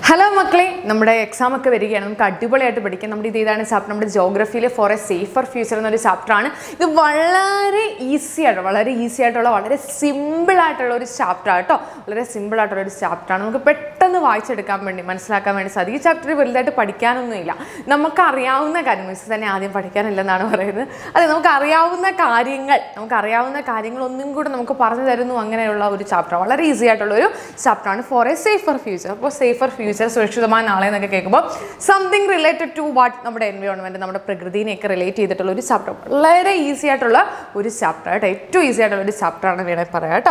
Hello മക്കളെ നമ്മുടെ exam ഒക്കെ വരികയാണ് നമുക്ക് അടിപൊളിയായിട്ട് പഠിക്കാം നമ്മുടെ ഇത് ഏതാണ് ചാപ്റ്റർ നമ്മുടെ ജോഗ്രഫിയിലെ ഫോർ എ സേഫർ ഫ്യൂച്ചർ എന്നൊരു ചാപ്റ്ററാണ് ഇത് വളരെ ഈസി ആയിട്ട് വളരെ ഈസി ആയിട്ടുള്ള വളരെ സിമ്പിൾ ആയിട്ടുള്ള ഒരു ചാപ്റ്റർ ആട്ടോ വളരെ സിമ്പിൾ ആയിട്ടുള്ള ഒരു ചാപ്റ്ററാണ് നമുക്ക് പെട്ടെന്ന് വായിച്ചെടുക്കാൻ വേണ്ടി മനസ്സിലാക്കാൻ വേണ്ടി സാധിക്കും ഈ ചാപ്റ്റർ വലുതായിട്ട് പഠിക്കാനൊന്നുമില്ല നമുക്ക് അറിയാവുന്ന കാര്യം മിസ് തന്നെ ആദ്യം പഠിക്കാനില്ലെന്നാണ് പറയുന്നത് അതെ നമുക്ക് അറിയാവുന്ന കാര്യങ്ങൾ നമുക്ക് അറിയാവുന്ന കാര്യങ്ങൾ ഒന്നും കൂടെ നമുക്ക് പറഞ്ഞു തരുന്നു അങ്ങനെയുള്ള ഒരു ചാപ്റ്റർ വളരെ ഈസി ആയിട്ടുള്ള ഒരു ചാപ്റ്ററാണ് ഫോർ എ സേഫർ ഫ്യൂച്ചർ അപ്പോൾ സേഫർ ഫ്യൂച്ചർ സുരക്ഷിതമായ നാളെ എന്നൊക്കെ കേൾക്കുമ്പോൾ സംതിങ് റിലേറ്റഡ് ടു വാട്ട് നമ്മുടെ എൻവയോൺമെൻറ്റ് നമ്മുടെ പ്രകൃതിനെയൊക്കെ റിലേറ്റ് ചെയ്തിട്ടുള്ള ഒരു ചാപ്റ്റർ വളരെ ഈസി ആയിട്ടുള്ള ഒരു ചാപ്റ്റർ കേട്ടോ ഏറ്റവും ഈസി ആയിട്ടുള്ള ഒരു ചാപ്റ്ററാണ് വേണമെങ്കിൽ പറയാം കേട്ടോ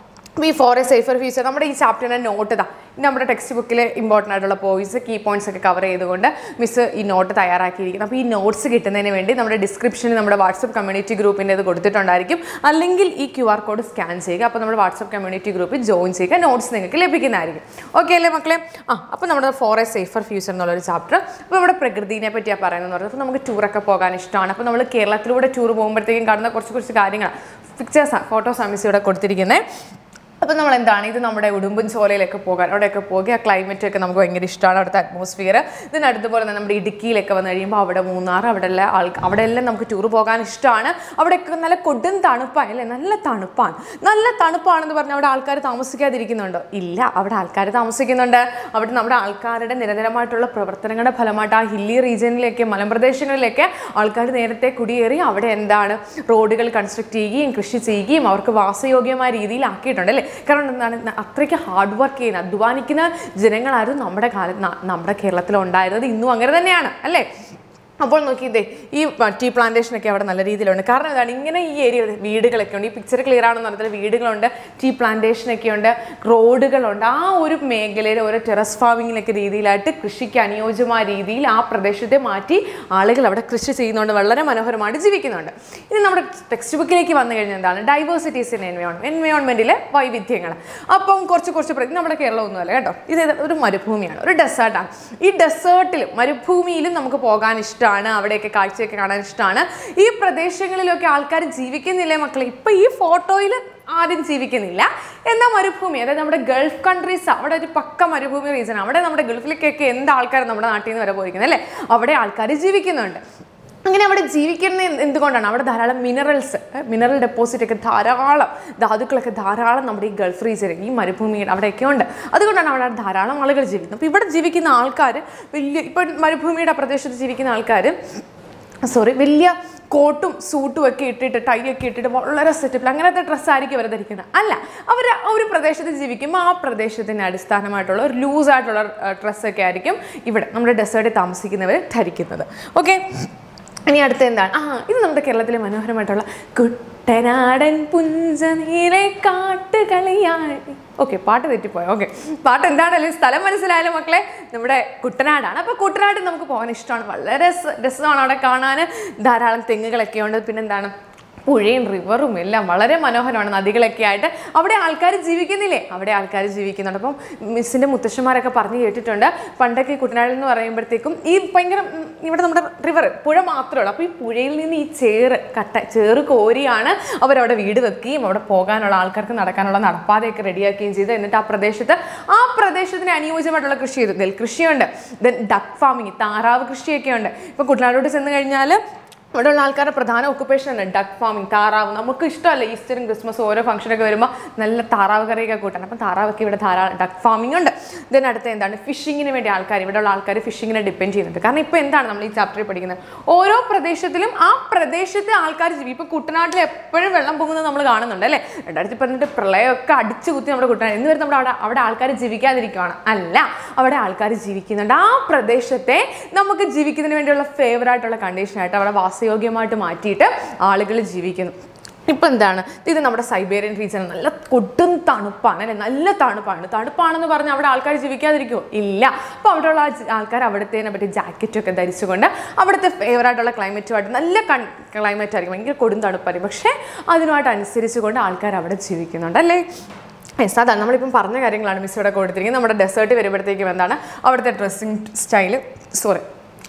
ഈ ഫോർ എ സേഫർ ഫ്യൂച്ചർ നമ്മുടെ ഈ ചാപ്റ്ററിൻ്റെ നോട്ട് ഇതാ ഇത് നമ്മുടെ ടെക്സ്റ്റ് ബുക്കിൽ ഇമ്പോർട്ടൻ്റ് ആയിട്ടുള്ള പോയിന്റ്സ് കീ പോയിന്റ്സ് ഒക്കെ കവർ ചെയ്തുകൊണ്ട് മിസ് ഈ നോട്ട് തയ്യാറാക്കിയിരിക്കുന്നത് അപ്പോൾ ഈ നോട്ട്സ് കിട്ടുന്നതിന് വേണ്ടി നമ്മുടെ ഡിസ്ക്രിപ്ഷനിൽ നമ്മുടെ വാട്സപ്പ് കമ്മ്യൂണിറ്റി ഗ്രൂപ്പിൻ്റെ ഇത് കൊടുത്തിട്ടുണ്ടായിരിക്കും അല്ലെങ്കിൽ ഈ ക്യു ആർ കോഡ് സ്കാൻ ചെയ്യുക അപ്പോൾ നമ്മുടെ വാട്സപ്പ് കമ്മ്യൂണിറ്റി ഗ്രൂപ്പിൽ ജോയിൻ ചെയ്യുക നോട്ട്സ് നിങ്ങൾക്ക് ലഭിക്കുന്നതായിരിക്കും ഓക്കെ അല്ലേ മക്കളെ ആ അപ്പോൾ നമ്മുടെ ഫോർ എ സേഫർ ഫ്യൂച്ചർ എന്നുള്ളൊരു ചാപ്റ്റർ അപ്പോൾ നമ്മുടെ പ്രകൃതിനെ പറ്റിയാണ് പറയുന്നത് പറയുന്നത് അപ്പോൾ നമുക്ക് ടൂറൊക്കെ പോകാൻ ഇഷ്ടമാണ് അപ്പോൾ നമ്മൾ കേരളത്തിലൂടെ ടൂർ പോകുമ്പോഴത്തേക്കും കാണുന്ന കുറച്ച് കുറച്ച് കാര്യങ്ങൾ പിക്ചേഴ്സ് ഫോട്ടോസ് മിസ് ഇവിടെ കൊടുത്തിരിക്കുന്നത് അപ്പോൾ നമ്മൾ എന്താണ് ഇത് നമ്മുടെ ഉടുമ്പൻ ചോലയിലൊക്കെ പോകാൻ അവിടെയൊക്കെ പോകുക ആ ക്ലൈമറ്റ് ഒക്കെ നമുക്ക് ഭയങ്കര ഇഷ്ടമാണ് അവിടുത്തെ അറ്റ്മോസ്ഫിയർ ഇതിനടുത്തുപോലെ തന്നെ നമ്മുടെ ഇടുക്കിയിലൊക്കെ വന്നു കഴിയുമ്പോൾ അവിടെ മൂന്നാർ അവിടെ എല്ലാം ആൾ അവിടെ എല്ലാം നമുക്ക് ടൂർ പോകാൻ ഇഷ്ടമാണ് അവിടെയൊക്കെ നല്ല കൊടും തണുപ്പാണ് അല്ലേ നല്ല തണുപ്പാണ് നല്ല തണുപ്പാണെന്ന് പറഞ്ഞാൽ അവിടെ ആൾക്കാർ താമസിക്കാതിരിക്കുന്നുണ്ടോ ഇല്ല അവിടെ ആൾക്കാർ താമസിക്കുന്നുണ്ട് അവിടെ നമ്മുടെ ആൾക്കാരുടെ നിരന്തരമായിട്ടുള്ള പ്രവർത്തനങ്ങളുടെ ഫലമായിട്ട് ആ ഹില്ലി റീജിയനിലേക്ക് മലമ്പ്രദേശങ്ങളിലേക്ക് ആൾക്കാർ നേരത്തെ കുടിയേറി അവിടെ എന്താണ് റോഡുകൾ കൺസ്ട്രക്ട് ചെയ്യുകയും കൃഷി ചെയ്യുകയും അവർക്ക് വാസയോഗ്യമായ രീതിയിൽ ആക്കിയിട്ടുണ്ട് അല്ലേ കാരണം എന്താണ് അത്രയ്ക്ക് ഹാർഡ് വർക്ക് ചെയ്യുന്ന അധ്വാനിക്കുന്ന ജനങ്ങളായിരുന്നു നമ്മുടെ കാലത്ത് ന- നമ്മുടെ കേരളത്തിൽ ഉണ്ടായിരുന്നത് ഇന്നും അങ്ങനെ തന്നെയാണ് അല്ലേ അപ്പോൾ നോക്കിയതേ ഈ ടീ പ്ലാന്റേഷനൊക്കെ അവിടെ നല്ല രീതിയിലുണ്ട് കാരണം എന്താണ് ഇങ്ങനെ ഈ ഏരിയ വീടുകളൊക്കെ ഉണ്ട് ഈ പിക്ചർ ക്ലിയർ ആണെന്ന് പറഞ്ഞാൽ വീടുകളുണ്ട് ടീ പ്ലാന്റേഷനൊക്കെ ഉണ്ട് റോഡുകളുണ്ട് ആ ഒരു മേഖലയിൽ ഓരോ ടെറസ് ഫാമിങ്ങിലൊക്കെ രീതിയിലായിട്ട് കൃഷിക്ക് അനുയോജ്യമായ രീതിയിൽ ആ പ്രദേശത്തെ മാറ്റി ആളുകൾ അവിടെ കൃഷി ചെയ്യുന്നുണ്ട് വളരെ മനോഹരമായിട്ട് ജീവിക്കുന്നുണ്ട് ഇനി നമ്മുടെ ടെക്സ്റ്റ് ബുക്കിലേക്ക് വന്നു കഴിഞ്ഞാൽ എന്താണ് ഡൈവേഴ്സിറ്റീസ് ഇൻ എൻവയോൺമെന്റ് എൻവയോൺമെന്റിലെ വൈവിധ്യങ്ങൾ അപ്പം കുറച്ച് കുറച്ച് പ്ര- ഇത് നമ്മുടെ കേരളം ഒന്നുമല്ല കേട്ടോ ഇത് ഏതാ- ഒരു മരുഭൂമിയാണ് ഒരു ഡെസേർട്ടാണ് ഈ ഡെസേർട്ടിലും മരുഭൂമിയിലും നമുക്ക് പോകാൻ ഇഷ്ടമാണ് അവിടെയൊക്കെ കാഴ്ചയൊക്കെ കാണാൻ ഇഷ്ടമാണ് ഈ പ്രദേശങ്ങളിലൊക്കെ ആൾക്കാർ ജീവിക്കുന്നില്ലേ മക്കളെ ഇപ്പം ഈ ഫോട്ടോയിൽ ആരും ജീവിക്കുന്നില്ല എന്നാൽ മരുഭൂമി അതായത് നമ്മുടെ ഗൾഫ് കൺട്രീസ് അവിടെ ഒരു പക്ക മരുഭൂമി റീസൺ അവിടെ നമ്മുടെ ഗൾഫിലേക്കൊക്കെ എന്ത് ആൾക്കാർ നമ്മുടെ നാട്ടിൽ നിന്ന് വരെ പോയിരിക്കുന്നത് അല്ലേ അവിടെ ആൾക്കാർ ജീവിക്കുന്നുണ്ട് അങ്ങനെ അവിടെ ജീവിക്കുന്ന എന്ത് എന്തുകൊണ്ടാണ് അവിടെ ധാരാളം മിനറൽസ് മിനറൽ ഡെപ്പോസിറ്റ് ഒക്കെ ധാരാളം ധാതുക്കളൊക്കെ ധാരാളം നമ്മുടെ ഈ ഗൾഫ് റീജിയൻ ഈ മരുഭൂമിയിൽ അവിടെയൊക്കെ ഉണ്ട് അതുകൊണ്ടാണ് അവിടെ ധാരാളം ആളുകൾ ജീവിക്കുന്നത് അപ്പോൾ ഇവിടെ ജീവിക്കുന്ന ആൾക്കാർ വലിയ ഇപ്പം മരുഭൂമിയുടെ ആ പ്രദേശത്ത് ജീവിക്കുന്ന ആൾക്കാർ സോറി വലിയ കോട്ടും സൂട്ടും ഒക്കെ ഇട്ടിട്ട് ടൈ ഒക്കെ ഇട്ടിട്ട് വളരെ സെറ്റപ്പിൽ അങ്ങനത്തെ ഡ്രസ്സായിരിക്കും അവർ ധരിക്കുന്നത് അല്ല അവർ ആ ഒരു പ്രദേശത്ത് ജീവിക്കുമ്പോൾ ആ പ്രദേശത്തിന് അടിസ്ഥാനമായിട്ടുള്ള ഒരു ലൂസായിട്ടുള്ള ഡ്രസ്സൊക്കെ ആയിരിക്കും ഇവിടെ നമ്മുടെ ഡെസേർട്ടിൽ താമസിക്കുന്നവർ ധരിക്കുന്നത് ഓക്കെ ഇനി അടുത്ത എന്താണ് ആ ഇത് നമ്മുടെ കേരളത്തിലെ മനോഹരമായിട്ടുള്ള കുട്ടനാടൻ പുഞ്ചനീലെ കാട്ടുകളിയായി ഓക്കെ പാട്ട് തെറ്റിപ്പോയോ ഓക്കെ പാട്ട് എന്താണല്ലോ സ്ഥലം മനസ്സിലായാലും മക്കളെ നമ്മുടെ കുട്ടനാടാണ് അപ്പോൾ കുട്ടനാട് നമുക്ക് പോകാൻ ഇഷ്ടമാണ് വളരെ രസ- രസമാണ് അവിടെ കാണാൻ ധാരാളം തെങ്ങുകളൊക്കെ ഉണ്ട് പിന്നെന്താണ് പുഴയും റിവറും എല്ലാം വളരെ മനോഹരമാണ് നദികളൊക്കെ ആയിട്ട് അവിടെ ആൾക്കാർ ജീവിക്കുന്നില്ലേ അവിടെ ആൾക്കാർ ജീവിക്കുന്നുണ്ട് അപ്പം മിസ്സിൻ്റെ മുത്തശ്ശന്മാരൊക്കെ പറഞ്ഞു കേട്ടിട്ടുണ്ട് പണ്ടൊക്കെ ഈ കുട്ടനാടിൽ എന്ന് പറയുമ്പോഴത്തേക്കും ഈ ഭയങ്കര ഉം, ഇവിടെ നമ്മുടെ റിവർ പുഴ മാത്രമേ ഉള്ളൂ അപ്പോൾ ഈ പുഴയിൽ നിന്ന് ഈ ചേറ് കട്ട ചേറ് കോരിയാണ് അവരവിടെ വീട് വെക്കുകയും അവിടെ പോകാനുള്ള ആൾക്കാർക്ക് നടക്കാനുള്ള നടപ്പാതയൊക്കെ റെഡിയാക്കുകയും ചെയ്ത് എന്നിട്ട് ആ പ്രദേശത്ത് ആ പ്രദേശത്തിന് അനുയോജ്യമായിട്ടുള്ള കൃഷി ചെയ്തു നെൽകൃഷിയുണ്ട് ദെൻ ഡക്ക് ഫാമിങ് താറാവ് കൃഷിയൊക്കെ ഉണ്ട് ഇപ്പോൾ കുട്ടനാടോട്ട് ചെന്ന് കഴിഞ്ഞാൽ ഇവിടെയുള്ള ആൾക്കാരുടെ പ്രധാന ഒക്കുപ്പേഷൻ ആണ് ഡക്ക് ഫാമിംഗ് താറാവ് നമുക്ക് ഇഷ്ടമല്ല ഈസ്റ്ററും ക്രിസ്മസും ഓരോ ഫംഗ്ഷനൊക്കെ വരുമ്പോൾ നല്ല താറാവ് കറിയൊക്കെ കൂട്ടാൻ അപ്പം താറാവൊക്കെ ഇവിടെ ധാരാളം ഡക്ക് ഫാമിംഗ് ഉണ്ട് ദെൻ അടുത്ത എന്താണ് ഫിഷിങ്ങിന് വേണ്ടി ആൾക്കാർ ഇവിടെയുള്ള ആൾക്കാർ ഫിഷിങ്ങിനെ ഡിപ്പെൻഡ് ചെയ്യുന്നുണ്ട് കാരണം ഇപ്പോൾ എന്താണ് നമ്മൾ ഈ ചാപ്റ്ററിൽ പഠിക്കുന്നത് ഓരോ പ്രദേശത്തിലും ആ പ്രദേശത്തെ ആൾക്കാർ ജീവിക്കും ഇപ്പോൾ കുട്ടനാട്ടിൽ എപ്പോഴും വെള്ളം പോകുന്നത് നമ്മൾ കാണുന്നുണ്ട് അല്ലേ രണ്ടായിരത്തി പതിനെട്ട് പ്രളയമൊക്കെ അടിച്ചു കുത്തി നമ്മുടെ കുട്ടനാട് എന്ന് വരെ നമ്മുടെ അവിടെ അവിടെ ആൾക്കാർ ജീവിക്കാതിരിക്കുകയാണ് അല്ല അവിടെ ആൾക്കാർ ജീവിക്കുന്നുണ്ട് ആ പ്രദേശത്തെ നമുക്ക് ജീവിക്കുന്നതിന് വേണ്ടിയുള്ള ഫേവർ ആയിട്ടുള്ള കണ്ടീഷനായിട്ട് അവിടെ വാസയോഗ്യമായിട്ട് മാറ്റിയിട്ട് ആളുകൾ ജീവിക്കുന്നു ഇപ്പം എന്താണ് ഇത് നമ്മുടെ സൈബേറിയൻ റീജിയൻ നല്ല കൊടും തണുപ്പാണ് അല്ലെ നല്ല തണുപ്പാണ് തണുപ്പാണെന്ന് പറഞ്ഞാൽ അവിടെ ആൾക്കാർ ജീവിക്കാതിരിക്കുമോ ഇല്ല അപ്പോൾ അവിടെയുള്ള ആ ജ- ആൾക്കാർ അവിടുത്തെ പറ്റി ജാക്കറ്റൊക്കെ ധരിച്ചുകൊണ്ട് അവിടുത്തെ ഫേവറായിട്ടുള്ള ക്ലൈമറ്റുമായിട്ട് നല്ല കൺ ക്ലൈമറ്റ് ആയിരിക്കും ഭയങ്കര കൊടും തണുപ്പായിരിക്കും പക്ഷേ അതിനുമായിട്ട് അനുസരിച്ചുകൊണ്ട് ആൾക്കാർ അവിടെ ജീവിക്കുന്നുണ്ട് അല്ലേ യെസ് അതാണ് നമ്മളിപ്പം പറഞ്ഞ കാര്യങ്ങളാണ് മിസ് ഇവിടെ കൊടുത്തിരിക്കുന്നത് നമ്മുടെ ഡെസേർട്ട് വരുമ്പോഴത്തേക്കും എന്താണ് അവിടുത്തെ ഡ്രസ്സിങ് സ്റ്റൈല് സോറി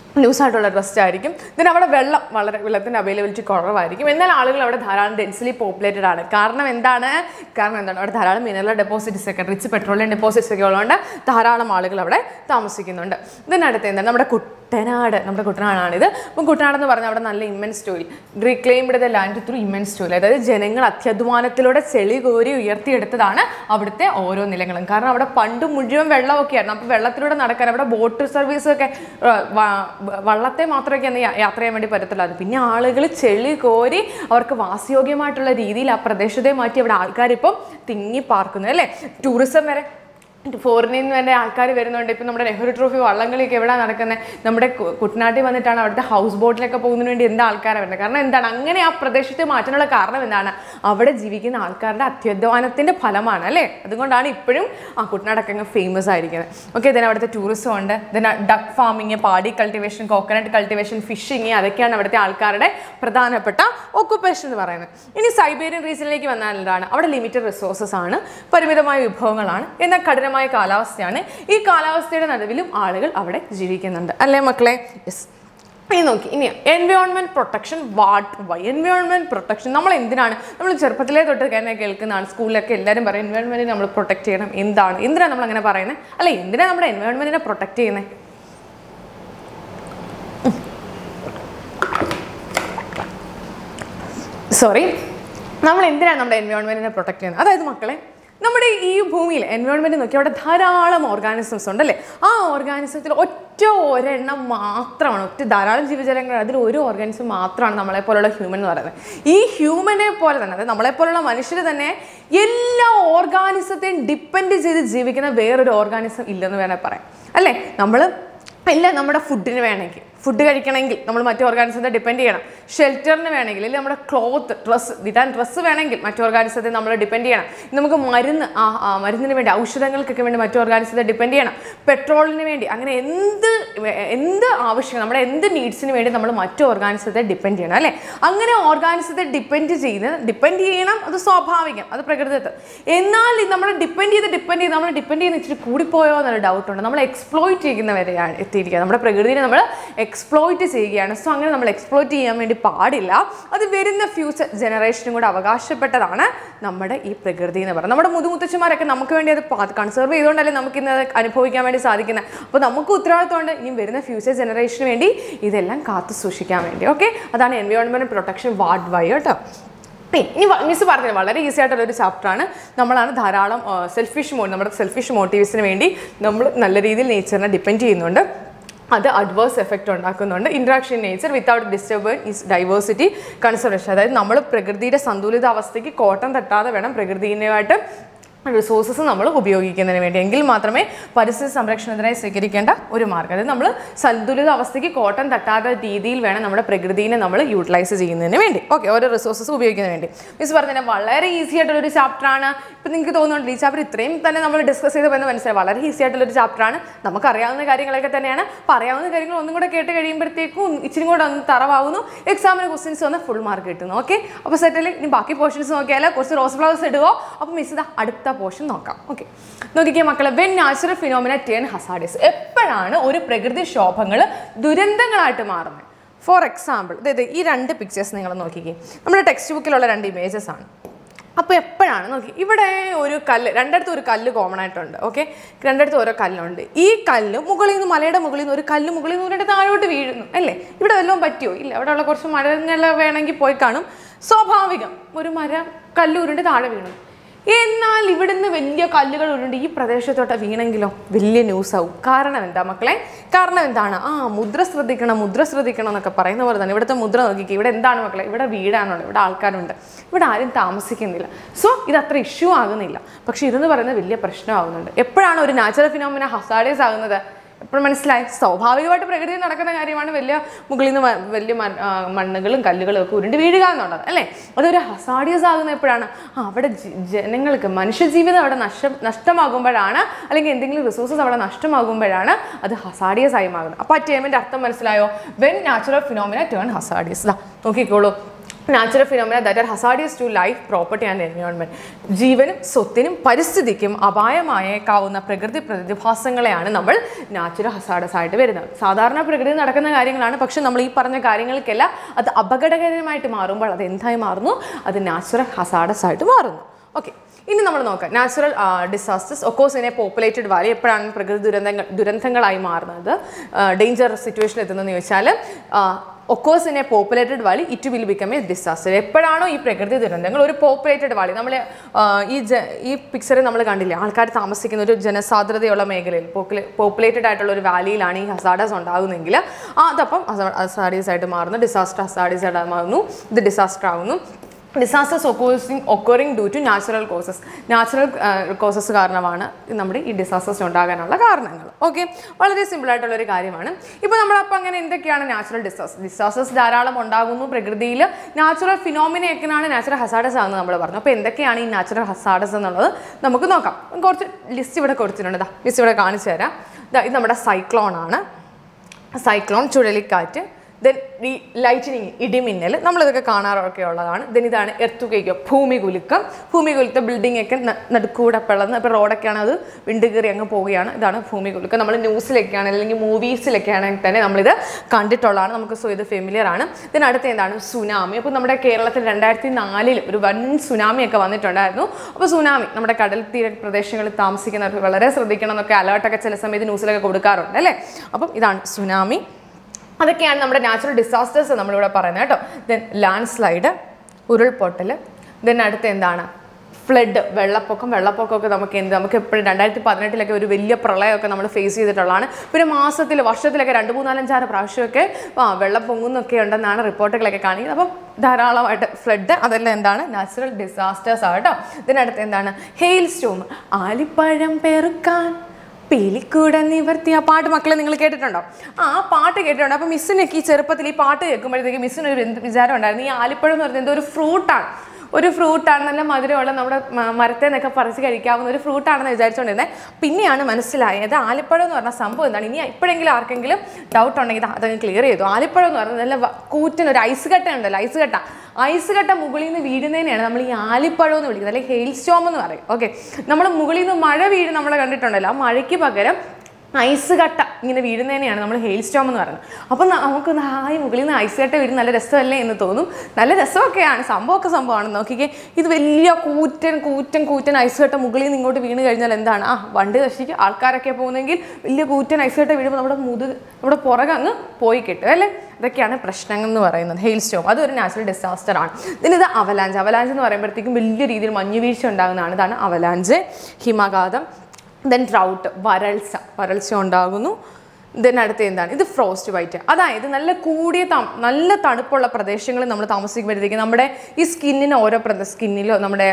ലൂസായിട്ടുള്ള ഡ്രസ്റ്റ് ആയിരിക്കും then അവിടെ വെള്ളം വളരെ വെള്ളത്തിൻ്റെ അവൈലബിലിറ്റി കുറവായിരിക്കും എന്നാൽ ആളുകൾ അവിടെ ധാരാളം ഡെൻസിലി പോപ്പുലേറ്റഡ് ആണ് കാരണം എന്താണ് കാരണം എന്താണ് അവിടെ ധാരാളം മിനറൽ ഡെപ്പോസിറ്റ്സ് ഒക്കെ റിച്ച് പെട്രോളിയം ഡെപ്പോസിറ്റ്സ് ഒക്കെ ഉള്ളതുകൊണ്ട് ധാരാളം ആളുകൾ അവിടെ താമസിക്കുന്നുണ്ട് ഇതിനടുത്ത് എന്താണ് നമ്മുടെ കുട്ടനാട് നമ്മുടെ കുട്ടനാടാണിത് അപ്പം കുട്ടനാടെന്ന് പറഞ്ഞാൽ അവിടെ നല്ല immense toil reclaimed the land through immense toil അതായത് ജനങ്ങൾ അത്യധ്വാനത്തിലൂടെ ചെളി കോരി ഉയർത്തിയെടുത്തതാണ് അവിടുത്തെ ഓരോ നിലങ്ങളും കാരണം അവിടെ പണ്ട് മുഴുവൻ വെള്ളമൊക്കെയായിരുന്നു അപ്പോൾ വെള്ളത്തിലൂടെ നടക്കാൻ അവിടെ ബോട്ട് സർവീസ് ഒക്കെ ആ, വ- വള്ളത്തെ മാത്രമൊക്കെ അന്ന് യാ- യാത്ര ചെയ്യാൻ വേണ്ടി പറ്റത്തുള്ളൂ പിന്നെ ആളുകൾ ചെളി കോരി അവർക്ക് വാസയോഗ്യമായിട്ടുള്ള രീതിയിൽ ആ പ്രദേശത്തെ മാറ്റി അവിടെ ആൾക്കാരിപ്പം തിങ്ങി പാർക്കുന്നു അല്ലേ ടൂറിസം വരെ ഫോറിനിൽ നിന്ന് വരെ ആൾക്കാർ വരുന്നുണ്ട് ഇപ്പം നമ്മുടെ നെഹ്റു ട്രോഫി വള്ളംകളിയൊക്കെ എവിടെ നടക്കുന്നത് നമ്മുടെ കു- കുട്ടനാട്ടിൽ വന്നിട്ടാണ് അവിടുത്തെ ഹൗസ് ബോട്ടിലൊക്കെ പോകുന്നതിന് വേണ്ടി എന്താ ആൾക്കാരാണ് വരുന്നത് കാരണം എന്താണ് അങ്ങനെ ആ പ്രദേശത്തെ മാറ്റാനുള്ള കാരണം എന്താണ് അവിടെ ജീവിക്കുന്ന ആൾക്കാരുടെ അത്യധ്വാനത്തിൻ്റെ ഫലമാണ് അല്ലേ അതുകൊണ്ടാണ് ഇപ്പോഴും ആ കുട്ടനാടൊക്കെ അങ്ങ് ഫേമസ് ആയിരിക്കുന്നത് ഓക്കെ ഇതിന് അവിടുത്തെ ടൂറിസം ഉണ്ട് ഇതിന് duck farming paddy cultivation coconut cultivation fishing അതൊക്കെയാണ് അവിടുത്തെ ആൾക്കാരുടെ പ്രധാനപ്പെട്ട ഓക്കുപ്പേഷൻ എന്ന് പറയുന്നത് ഇനി സൈബേരിയൻ റീജിയനിലേക്ക് വന്നാൽ എന്താണ് അവിടെ ലിമിറ്റഡ് റിസോഴ്സസ് ആണ് പരിമിതമായ വിഭവങ്ങളാണ് എന്നാൽ കഠിനമായ കാലാവസ്ഥയാണ് ഈ കാലാവസ്ഥയുടെ നടുവിലും ആളുകൾ അവിടെ ജീവിക്കുന്നുണ്ട് അല്ലേ മക്കളെ യെസ് ഇനി നോക്കി ഇനി environment protection what why environment protection നമ്മൾ എന്തിനാണ് നമ്മൾ ചെറുപ്പത്തിലേ തൊട്ട് തന്നെ കേൾക്കുന്നതാണ് സ്കൂളിലൊക്കെ എല്ലാവരും പറയും എൻവയോൺമെന്റിനെ നമ്മൾ പ്രൊട്ടക്ട് ചെയ്യണം എന്താണ് എന്തിനാണ് നമ്മൾ അങ്ങനെ പറയുന്നത് അല്ല എന്തിനാണ് നമ്മുടെ എൻവയോൺമെന്റിനെ പ്രൊട്ടക്ട് ചെയ്യുന്നത് സോറി നമ്മൾ എന്തിനാണ് നമ്മുടെ എൻവയോൺമെന്റിനെ പ്രൊട്ടക്ട് ചെയ്യുന്നത് അതായത് മക്കളെ നമ്മുടെ ഈ ഭൂമിയിൽ എൻവയോൺമെന്റ് നോക്കി അവിടെ ധാരാളം ഓർഗാനിസംസ് ഉണ്ടല്ലേ ആ ഓർഗാനിസത്തിൽ ഒറ്റ ഒരെണ്ണം മാത്രമാണ് ഒറ്റ ധാരാളം ജീവജാലങ്ങൾ അതിൽ ഒരു ഓർഗാനിസം മാത്രമാണ് നമ്മളെ പോലുള്ള ഹ്യൂമൻ എന്ന് പറയുന്നത് ഈ ഹ്യൂമനെ പോലെ തന്നെ അതായത് നമ്മളെ പോലുള്ള മനുഷ്യർ തന്നെ എല്ലാ ഓർഗാനിസത്തെയും ഡിപ്പെൻഡ് ചെയ്ത് ജീവിക്കുന്ന വേറൊരു ഓർഗാനിസം ഇല്ലെന്ന് വേണേൽ പറയാം അല്ലേ നമ്മൾ എല്ലാം നമ്മുടെ ഫുഡിന് വേണമെങ്കിൽ ഫുഡ് കഴിക്കണമെങ്കിൽ നമ്മൾ മറ്റു ഓർഗാനിസത്തെ ഡിപ്പെൻഡ് ചെയ്യണം ഷെൽറ്ററിന് വേണമെങ്കിൽ അല്ലെങ്കിൽ നമ്മുടെ ക്ലോത്ത് ഡ്രസ്സ് ഇടാൻ ഡ്രസ്സ് വേണമെങ്കിൽ മറ്റു ഓർഗാനിസത്തെ നമ്മൾ ഡിപ്പെൻഡ് ചെയ്യണം നമുക്ക് മരുന്ന് ആ ആ മരുന്നിന് വേണ്ടി ഔഷധങ്ങൾക്കൊക്കെ വേണ്ടി മറ്റു ഓർഗാനിസത്തെ ഡിപ്പെൻഡ് ചെയ്യണം പെട്രോളിന് വേണ്ടി അങ്ങനെ എന്ത് വേ- എന്ത് ആവശ്യം നമ്മുടെ എന്ത് നീഡ്സിന് വേണ്ടി നമ്മൾ മറ്റു ഓർഗാനിസത്തെ ഡിപ്പെൻഡ് ചെയ്യണം അല്ലേ അങ്ങനെ ഓർഗാനിസത്തെ ഡിപ്പെൻഡ് ചെയ്ത് ഡിപ്പെൻഡ് ചെയ്യണം അത് സ്വാഭാവികം അത് പ്രകൃതത്തെ എന്നാൽ ഇത് നമ്മൾ ഡിപ്പെൻഡ് ചെയ്ത് ഡിപ്പെൻഡ് ചെയ്ത് നമ്മൾ ഡിപ്പെൻഡ് ചെയ്യുന്ന ഇച്ചിരി കൂടിപ്പോയോ എന്നൊരു ഡൗട്ട് ഉണ്ട് നമ്മൾ എക്സ്പ്ലോയിറ്റ് ചെയ്യുന്നവരെയാണ് എത്തിയിരിക്കുക നമ്മുടെ പ്രകൃതിനെ നമ്മൾ എക്സ്പ്ലോയിറ്റ് ചെയ്യുകയാണ് സോ അങ്ങനെ നമ്മൾ എക്സ്പ്ലോയിറ്റ് ചെയ്യാൻ വേണ്ടി പാടില്ല അത് വരുന്ന ഫ്യൂച്ചർ ജനറേഷനും കൂടെ അവകാശപ്പെട്ടതാണ് നമ്മുടെ ഈ പ്രകൃതി എന്ന് പറയുന്നത് നമ്മുടെ മുതുമുത്തച്ഛന്മാരൊക്കെ നമുക്ക് വേണ്ടി അത് കൺസർവ് ചെയ്തുകൊണ്ടല്ലേ നമുക്ക് ഇന്ന് അത് അനുഭവിക്കാൻ വേണ്ടി സാധിക്കുന്നത് അപ്പോൾ നമുക്ക് ഉത്തരവാദിത്തമുണ്ട് ഇനി വരുന്ന ഫ്യൂച്ചർ ജനറേഷന് വേണ്ടി ഇതെല്ലാം കാത്തു സൂക്ഷിക്കാൻ വേണ്ടി ഓക്കെ അതാണ് എൻവയോൺമെൻറ്റ് പ്രൊട്ടക്ഷൻ വാർഡ് വൈ കേട്ടോ ഏയ് ഇനി മിസ് പറഞ്ഞത് വളരെ ഈസി ആയിട്ടുള്ള ഒരു ചാപ്റ്ററാണ് നമ്മളാണ് ധാരാളം സെൽഫിഷ് മോ നമ്മുടെ സെൽഫിഷ് മോട്ടീവ്സിന് വേണ്ടി നമ്മൾ നല്ല രീതിയിൽ നേച്ചറിനെ ഡിപ്പെൻഡ് ചെയ്യുന്നുണ്ട് അത് അഡ്വേഴ്സ് എഫക്റ്റ് ഉണ്ടാക്കുന്നുണ്ട് interaction nature without disturbance is diversity conservation അതായത് നമ്മൾ പ്രകൃതിയുടെ സന്തുലിത അവസ്ഥയ്ക്ക് കോട്ടം തട്ടാതെ വേണം പ്രകൃതിയുമായിട്ട് റിസോഴ്സസ് നമ്മൾ ഉപയോഗിക്കുന്നതിന് വേണ്ടി എങ്കിൽ മാത്രമേ പരിസ്ഥിതി സംരക്ഷണത്തിനായി സ്വീകരിക്കേണ്ട ഒരു മാർഗ്ഗം അതായത് നമ്മൾ സന്തുലിത അവസ്ഥയ്ക്ക് കോട്ടം തട്ടാത്ത രീതിയിൽ വേണം നമ്മുടെ പ്രകൃതിനെ നമ്മൾ യൂട്ടിലൈസ് ചെയ്യുന്നതിന് വേണ്ടി ഓക്കെ ഓരോ റിസോഴ്സസ് ഉപയോഗിക്കുന്നതിന് വേണ്ടി മിസ് പറഞ്ഞാൽ വളരെ ഈസി ആയിട്ടുള്ള ഒരു ചാപ്റ്ററാണ് ഇപ്പം നിങ്ങൾക്ക് തോന്നുന്നുണ്ട് ഈ ചാപ്റ്റർ ഇത്രയും തന്നെ നമ്മൾ ഡിസ്കസ് ചെയ്ത് എന്ന് മനസ്സിലായി വളരെ ഈസി ആയിട്ടുള്ള ഒരു ചാപ്റ്ററാണ് നമുക്കറിയാവുന്ന കാര്യങ്ങളൊക്കെ തന്നെയാണ് അപ്പോൾ അറിയാവുന്ന കാര്യങ്ങൾ ഒന്നും കൂടെ കേട്ട് കഴിയുമ്പോഴത്തേക്കും ഇച്ചിരി കൂടെ ഒന്ന് തറവാകുന്നു എക്സാമിന് ക്വസ്റ്റ്യൻസ് വന്ന് ഫുൾ മാർക്ക് കിട്ടുന്നു ഓക്കെ അപ്പോൾ സെറ്റിൽ ഇനി ബാക്കി പോർഷൻസ് നോക്കിയാൽ കുറച്ച് റോസ് ഫ്ലവേഴ്സ് ഇടുവോ അപ്പോൾ മിസ് ഇതാ അടുത്ത പോർഷൻ നോക്കാം ഓക്കെ നോക്കിക്കേ മക്കളെ when natural phenomena turn hazardous എപ്പോഴാണ് ഒരു പ്രകൃതി ക്ഷോഭങ്ങൾ ദുരന്തങ്ങളായിട്ട് മാറുന്നത് ഫോർ എക്സാമ്പിൾ അതായത് ഈ രണ്ട് പിക്ചേഴ്സ് നിങ്ങൾ നോക്കിക്കേ നമ്മുടെ ടെക്സ്റ്റ് ബുക്കിലുള്ള രണ്ട് ഇമേജസ് ആണ് അപ്പോൾ എപ്പോഴാണ് നോക്കി ഇവിടെ ഒരു കല്ല് രണ്ടിടത്തും ഒരു കല്ല് കോമൺ ആയിട്ടുണ്ട് ഓക്കെ രണ്ടിടത്തും ഓരോ കല്ലുണ്ട് ഈ കല്ല് മുകളിൽ നിന്ന് മലയുടെ മുകളിൽ നിന്ന് ഒരു കല്ല് മുകളിൽ നിന്ന് ഉരുണ്ട് താഴോട്ട് വീഴുന്നു അല്ലേ ഇവിടെ വല്ലതും പറ്റിയോ ഇല്ല അവിടെ ഉള്ള കുറച്ച് മരങ്ങൾ വേണമെങ്കിൽ പോയി കാണും സ്വാഭാവികം ഒരു മരം കല്ല് ഉരുണ്ട് താഴെ വീണു എന്നാൽ ഇവിടുന്ന് വലിയ കല്ലുകൾ ഉരുണ്ട് ഈ പ്രദേശത്തോട്ട് വീണെങ്കിലോ വലിയ ന്യൂസ് ആവും കാരണം എന്താ മക്കളെ കാരണം എന്താണ് ആ മുദ്ര ശ്രദ്ധിക്കണം മുദ്ര ശ്രദ്ധിക്കണം എന്നൊക്കെ പറയുന്ന പോലെ തന്നെ ഇവിടുത്തെ മുദ്ര നോക്കിക്കുക ഇവിടെ എന്താണ് മക്കളെ ഇവിടെ വീടാണുള്ളത് ഇവിടെ ആൾക്കാരുണ്ട് ഇവിടെ ആരും താമസിക്കുന്നില്ല സോ ഇത് അത്ര ഇഷ്യൂ ആകുന്നില്ല പക്ഷെ ഇതെന്ന് പറയുന്നത് വലിയ പ്രശ്നമാകുന്നുണ്ട് എപ്പോഴാണ് ഒരു നാച്ചുറൽ ഫിനോമിന ഹസാഡേസ് ആകുന്നത് എപ്പോഴും മനസ്സിലായി സ്വാഭാവികമായിട്ട് പ്രകൃതിയിൽ നടക്കുന്ന കാര്യമാണ് വലിയ മുകളിൽ നിന്ന് വ- വലിയ മ- ആ, മണ്ണുകളും കല്ലുകളും ഒക്കെ ഉരുണ്ട് വീഴുക എന്നുള്ളത് അല്ലേ അതൊരു ഹസാഡിയസ് ആകുന്ന എപ്പോഴാണ് ആ, അവിടെ ജി- ജനങ്ങൾക്ക് മനുഷ്യജീവിതം അവിടെ നഷ്ടം നഷ്ടമാകുമ്പോഴാണ് അല്ലെങ്കിൽ എന്തെങ്കിലും റിസോഴ്സസ് അവിടെ നഷ്ടമാകുമ്പോഴാണ് അത് ഹസാഡിയസ് ആയി മാറുന്നത് അപ്പോൾ ആ ടേമിൻ്റെ അർത്ഥം മനസ്സിലായോ when natural phenomena turn hazardous ദാ നോക്കിക്കോളൂ natural phenomena that are hazardous to life property and environment ജീവനും സ്വത്തിനും പരിസ്ഥിതിക്കും അപായമായേക്കാവുന്ന പ്രകൃതി പ്രതിഭാസങ്ങളെയാണ് നമ്മൾ നാച്ചുറൽ ഹസാഡസ് ആയിട്ട് വരുന്നത് സാധാരണ പ്രകൃതി നടക്കുന്ന കാര്യങ്ങളാണ് പക്ഷെ നമ്മൾ ഈ പറഞ്ഞ കാര്യങ്ങൾക്കെല്ലാം അത് അപകടകരമായിട്ട് മാറുമ്പോൾ അത് എന്തായി മാറുന്നു അത് നാച്ചുറൽ ഹസാഡസ് ആയിട്ട് മാറുന്നു ഓക്കെ ഇനി നമ്മൾ നോക്കാം natural disasters occurs in a populated valley എപ്പോഴാണ് പ്രകൃതി ദുരന്തങ്ങൾ ദുരന്തങ്ങളായി മാറുന്നത് ഡേഞ്ചർ സിറ്റുവേഷൻ എത്തുന്നതെന്ന് ചോദിച്ചാൽ occurs in a populated valley it will become a disaster എപ്പോഴാണോ ഈ പ്രകൃതി ദുരന്തങ്ങൾ ഒരു പോപ്പുലേറ്റഡ് വാലി നമ്മൾ ഈ ജ ഈ പിക്ചറിൽ നമ്മൾ കണ്ടില്ലേ ആൾക്കാർ താമസിക്കുന്ന ഒരു ജനസാന്ദ്രതയുള്ള മേഖലയിൽ പോപ്പുലേറ്റഡ് ആയിട്ടുള്ള ഒരു വാലിയിലാണ് ഈ ഹസാഡസ് ഉണ്ടാകുന്നതെങ്കിൽ ആ അതപ്പം ഹസാഡീസ് ആയിട്ട് മാറുന്നു ഡിസാസ്റ്റർ ഹസാഡീസ് ആയിട്ട് മാറുന്നു ഇത് ഡിസാസ്റ്റർ ആകുന്നു disasters occurring occurring due to natural causes natural causes കാരണമാണ് നമ്മുടെ ഈ ഡിസാസ്റ്റേഴ്സ് ഉണ്ടാകാനുള്ള കാരണങ്ങൾ ഓക്കെ വളരെ സിമ്പിൾ ആയിട്ടുള്ള ഒരു കാര്യമാണ് ഇപ്പോൾ നമ്മളപ്പോൾ അങ്ങനെ എന്തൊക്കെയാണ് നാച്ചുറൽ ഡിസാസ്റ്റർ ഡിസാസ്റ്റേഴ്സ് ധാരാളം ഉണ്ടാകുന്നു പ്രകൃതിയിൽ നാച്ചുറൽ ഫിനോമിനയൊക്കെയാണ് നാച്ചുറൽ ഹസാഡസ് ആണെന്ന് നമ്മൾ പറഞ്ഞു അപ്പോൾ എന്തൊക്കെയാണ് ഈ നാച്ചുറൽ ഹസാഡസ് എന്നുള്ളത് നമുക്ക് നോക്കാം കുറച്ച് ലിസ്റ്റ് ഇവിടെ കൊടുത്തിട്ടുണ്ട് ദാ ലിസ്റ്റ് ഇവിടെ കാണിച്ചു തരാം ദാ ഇത് നമ്മുടെ സൈക്ലോൺ ആണ് സൈക്ലോൺ ചുഴലിക്കാറ്റ് ദെൻ ഈ ലൈറ്റനിങ് ഇടിമിന്നൽ നമ്മളിതൊക്കെ കാണാറൊക്കെ ഉള്ളതാണ് ദെൻ ഇതാണ് എർത്തുകയ്ക്ക് ഭൂമി കുലുക്കം ഭൂമി കുലുക്ക ബിൽഡിംഗ് ഒക്കെ ന- നടുക്കൂടെ പിളർന്ന് ഇപ്പോൾ റോഡൊക്കെയാണ് അത് വിണ്ട് കയറി അങ്ങ് പോവുകയാണ് ഇതാണ് ഭൂമി കുലുക്കം നമ്മൾ ന്യൂസിലൊക്കെയാണ് അല്ലെങ്കിൽ മൂവീസിലൊക്കെ ആണെങ്കിൽ തന്നെ നമ്മളിത് കണ്ടിട്ടുള്ളതാണ് നമുക്ക് സോ ഇത് ഫെമിലിയർ ആണ് ദെൻ അടുത്ത എന്താണ് സുനാമി അപ്പോൾ നമ്മുടെ കേരളത്തിൽ രണ്ടായിരത്തി നാലിൽ ഒരു വൻ സുനാമി ഒക്കെ വന്നിട്ടുണ്ടായിരുന്നു അപ്പോൾ സുനാമി നമ്മുടെ കടൽ തീര പ്രദേശങ്ങളിൽ താമസിക്കുന്നവർക്ക് വളരെ ശ്രദ്ധിക്കണം എന്നൊക്കെ അലേർട്ടൊക്കെ ചില സമയത്ത് ന്യൂസിലൊക്കെ കൊടുക്കാറുണ്ട് അല്ലേ അപ്പം ഇതാണ് സുനാമി അതൊക്കെയാണ് നമ്മുടെ നാച്ചുറൽ ഡിസാസ്റ്റേഴ്സ് നമ്മളിവിടെ പറയുന്നത് കേട്ടോ ദെൻ ലാൻഡ് സ്ലൈഡ് ഉരുൾപൊട്ടൽ ദെൻ അടുത്ത എന്താണ് ഫ്ലഡ് വെള്ളപ്പൊക്കം വെള്ളപ്പൊക്കമൊക്കെ നമുക്ക് എന്ത് നമുക്ക് എപ്പോഴും രണ്ടായിരത്തി പതിനെട്ടിലൊക്കെ ഒരു വലിയ പ്രളയമൊക്കെ നമ്മൾ ഫേസ് ചെയ്തിട്ടുള്ളതാണ് പിന്നെ മാസത്തിൽ വർഷത്തിലൊക്കെ രണ്ട് മൂന്നാലഞ്ചാറ് പ്രാവശ്യമൊക്കെ ആ വെള്ളം പൊങ്ങുന്നൊക്കെ ഉണ്ടെന്നാണ് റിപ്പോർട്ടുകളൊക്കെ കാണിക്കുന്നത് അപ്പം ധാരാളമായിട്ട് ഫ്ലഡ് അതെല്ലാം എന്താണ് നാച്ചുറൽ ഡിസാസ്റ്റേഴ്സ് ആട്ടോ ഇതിനടുത്ത് എന്താണ് ഹെയിൽ സ്റ്റോം ആലിപ്പഴം പെറുക്കാൻ പീലിക്കൂട നിവർത്തി ആ പാട്ട് മക്കളെ നിങ്ങൾ കേട്ടിട്ടുണ്ടോ ആ ആ പാട്ട് കേട്ടിട്ടുണ്ട് അപ്പോൾ മിസ്സിനൊക്കെ ഈ ചെറുപ്പത്തിൽ ഈ പാട്ട് കേൾക്കുമ്പോഴത്തേക്ക് മിസ്സിന് ഒരു എന്ത് വിചാരം ഉണ്ടായിരുന്നു ഈ ആലിപ്പഴം എന്ന് പറയുന്നത് എന്തോ ഒരു ഫ്രൂട്ടാണ് ഒരു ഫ്രൂട്ടാണ് നല്ല മധുരമുള്ള നമ്മുടെ മ- മരത്തിൽ നിന്നൊക്കെ പറിച്ച് കഴിക്കാവുന്ന ഒരു ഫ്രൂട്ടാണെന്ന് വിചാരിച്ചുകൊണ്ടിരുന്നത് പിന്നെയാണ് മനസ്സിലായത് ആലിപ്പഴം എന്ന് പറഞ്ഞ സംഭവം എന്താണ് ഇനി ഇപ്പോഴെങ്കിലും ആർക്കെങ്കിലും ഡൗട്ട് ഉണ്ടെങ്കിൽ ഇത് അതങ്ങ് ക്ലിയർ ചെയ്തു ആലിപ്പഴം എന്ന് പറയുന്നത് നല്ല വ- കൂറ്റൻ ഒരു ഐസ് കട്ട ഉണ്ടല്ലോ ഐസ് കട്ട ഐസ് കട്ട മുകളിൽ നിന്ന് വീഴുന്നതിനെയാണ് നമ്മൾ ഈ ആലിപ്പഴം എന്ന് വിളിക്കുന്നത് അല്ലെങ്കിൽ ഹെയിൽ സ്റ്റോം എന്ന് പറയും ഓക്കെ നമ്മൾ മുകളിൽ നിന്ന് മഴ വീഴും നമ്മൾ കണ്ടിട്ടുണ്ടല്ലോ ആ മഴയ്ക്ക് പകരം ഐസ് കട്ട ഇങ്ങനെ വീഴുന്നതിനെയാണ് നമ്മൾ ഹെയിൽ സ്റ്റോം എന്ന് പറയുന്നത് അപ്പം ന- നമുക്കൊന്ന് ഹായ് മുകളിൽ നിന്ന് ഐസ് കട്ട വീഴും നല്ല രസമല്ലേ എന്ന് തോന്നും നല്ല രസമൊക്കെയാണ് സംഭവമൊക്കെ സംഭവമാണ് നോക്കിക്കേ ഇത് വലിയ കൂറ്റൻ കൂറ്റൻ കൂറ്റൻ ഐസ് കട്ട മുകളിൽ നിന്ന് ഇങ്ങോട്ട് വീണ് കഴിഞ്ഞാൽ എന്താണ് ആ വണ്ടി നശിക്കും ആൾക്കാരൊക്കെ പോകുന്നെങ്കിൽ വലിയ കൂറ്റൻ ഐസ് കട്ട വീഴുമ്പോൾ നമ്മുടെ മുതുക് നമ്മുടെ പുറകെ അങ്ങ് പോയി കിട്ടും അല്ലേ ഇതൊക്കെയാണ് പ്രശ്നങ്ങൾ എന്ന് പറയുന്നത് ഹെയിൽ സ്റ്റോം അതൊരു നാച്ചുറൽ ഡിസാസ്റ്റർ ആണ് പിന്നെ ഇത് അവലാഞ്ച് അവലാഞ്ച് എന്ന് പറയുമ്പോഴത്തേക്കും വലിയ രീതിയിൽ മഞ്ഞുവീഴ്ച ഉണ്ടാകുന്നതാണ് ഇതാണ് അവലാഞ്ച് ഹിമഘാതം ദെൻ ഡ്രൗട്ട് വരൾച്ച വരൾച്ച ഉണ്ടാകുന്നു ദെൻ അടുത്ത എന്താണ് ഇത് ഫ്രോസ്റ്റ് വൈറ്റ് അതായത് നല്ല കൂടിയ ത- നല്ല തണുപ്പുള്ള പ്രദേശങ്ങളിൽ നമ്മൾ താമസിക്കുമ്പോഴത്തേക്ക് നമ്മുടെ ഈ സ്കിന്നിന് ഓരോ പ്രദ സ്കിന്നിലോ നമ്മുടെ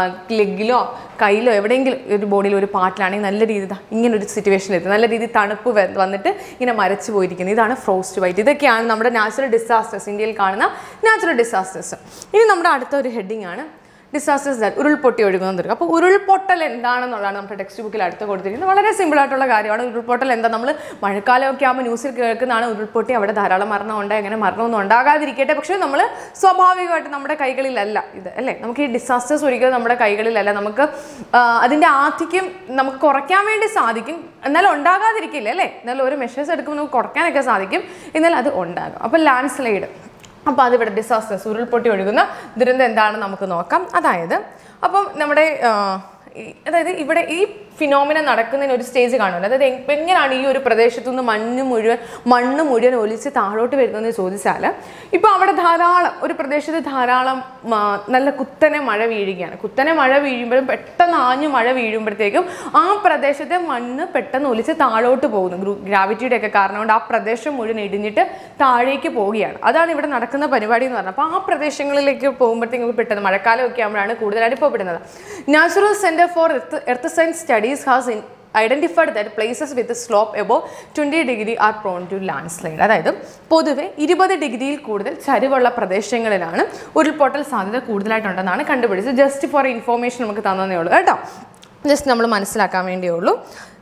ലെഗിലോ കയ്യിലോ എവിടെയെങ്കിലും ഒരു ബോഡിയിൽ ഒരു പാട്ടിലാണെങ്കിൽ നല്ല രീതിയിൽ ദാ ഇങ്ങനെ ഒരു സിറ്റുവേഷൻ എത്തും നല്ല രീതിയിൽ തണുപ്പ് വ- വന്നിട്ട് ഇങ്ങനെ മരച്ചു പോയിരിക്കുന്നത് ഇതാണ് ഫ്രോസ്റ്റ് വൈറ്റ് ഇതൊക്കെയാണ് നമ്മുടെ നാച്ചുറൽ ഡിസാസ്റ്റേഴ്സ് ഇന്ത്യയിൽ കാണുന്ന നാച്ചുറൽ ഡിസാസ്റ്റേഴ്സ് ഇനി നമ്മുടെ അടുത്ത ഒരു ഹെഡിങ് ആണ് ഡിസാസ്റ്റേഴ്സ് ദാറ്റ് ഉരുൾപൊട്ടി ഒഴുകുന്ന ദുർഗം അപ്പോൾ ഉരുൾപൊട്ടൽ എന്താണെന്നുള്ളതാണ് നമ്മുടെ ടെക്സ്റ്റ് ബുക്കിൽ അടുത്ത് കൊടുത്തിരിക്കുന്നത് വളരെ സിമ്പിൾ ആയിട്ടുള്ള കാര്യമാണ് ഉരുൾപൊട്ടൽ എന്താ നമ്മൾ മഴക്കാലമൊക്കെ ആകുമ്പോൾ ന്യൂസിൽ കേൾക്കുന്നതാണ് ഉരുൾപൊട്ടി അവിടെ ധാരാളം മരണം ഉണ്ട് അങ്ങനെ മരണമൊന്നും ഉണ്ടാകാതിരിക്കട്ടെ പക്ഷേ നമ്മൾ സ്വാഭാവികമായിട്ട് നമ്മുടെ കൈകളിലല്ല ഇത് അല്ലേ നമുക്ക് ഈ ഡിസാസ്റ്റേഴ്സ് ഒരിക്കലും നമ്മുടെ കൈകളിലല്ല നമുക്ക് ആ, അതിൻ്റെ ആധിക്യം നമുക്ക് കുറയ്ക്കാൻ വേണ്ടി സാധിക്കും എന്നാലും ഉണ്ടാകാതിരിക്കില്ല അല്ലേ എന്നാലും ഒരു മെഷേഴ്സ് എടുക്കുമ്പോൾ നമുക്ക് കുറയ്ക്കാനൊക്കെ സാധിക്കും എന്നാൽ അത് ഉണ്ടാകും അപ്പോൾ ലാൻഡ് സ്ലൈഡ് അപ്പോൾ അതിവിടെ ഡിസാസ്റ്റേഴ്സ് ഉരുൾപൊട്ടി ഒഴുകുന്ന ദുരന്തം എന്താണെന്ന് നമുക്ക് നോക്കാം അതായത് അപ്പം നമ്മുടെ ആ, ഈ- അതായത് ഇവിടെ ഈ ഫിനോമിന നടക്കുന്നതിന് ഒരു സ്റ്റേജ് കാണുമല്ലോ അതായത് എങ്- എങ്ങനെയാണ് ഈ ഒരു പ്രദേശത്തു നിന്ന് മണ്ണ് മുഴുവൻ മണ്ണ് മുഴുവൻ ഒലിച്ച് താഴോട്ട് വരുന്നതെന്ന് ചോദിച്ചാൽ ഇപ്പോൾ അവിടെ ധാരാളം ഒരു പ്രദേശത്ത് ധാരാളം ആ, നല്ല കുത്തനെ മഴ വീഴുകയാണ് കുത്തനെ മഴ വീഴുമ്പോഴും പെട്ടെന്ന് ആഞ്ഞു മഴ വീഴുമ്പോഴത്തേക്കും ആ പ്രദേശത്തെ മണ്ണ് പെട്ടെന്ന് ഒലിച്ച് താഴോട്ട് പോകുന്നു ഗ്രൂ ഗ്രാവിറ്റിയുടെ ഒക്കെ കാരണം കൊണ്ട് ആ പ്രദേശം മുഴുവൻ ഇടിഞ്ഞിട്ട് താഴേക്ക് പോവുകയാണ് അതാണ് ഇവിടെ നടക്കുന്ന പരിപാടി എന്ന് പറഞ്ഞത് അപ്പോൾ ആ പ്രദേശങ്ങളിലേക്ക് പോകുമ്പോഴത്തേക്കും പെട്ടെന്ന് മഴക്കാലമൊക്കെ ആകുമ്പോഴാണ് കൂടുതൽ അനുഭവപ്പെടുന്നത് natural centre for earth earth science studies has in identified that places with slope above twenty degree are prone to landslide അതായത് പൊതുവെ ഇരുപത് ഡിഗ്രിയിൽ കൂടുതൽ ചരിവുള്ള പ്രദേശങ്ങളിലാണ് ഉരുൾപൊട്ടൽ സാധ്യത കൂടുതലായിട്ടുണ്ടെന്നാണ് കണ്ടുപിടിച്ചത് ജസ്റ്റ് ഫോർ ഇൻഫോർമേഷൻ നമുക്ക് തന്നതേ ഉള്ളൂ കേട്ടോ ജസ്റ്റ് നമ്മൾ മനസ്സിലാക്കാൻ വേണ്ടിയേ ഉള്ളൂ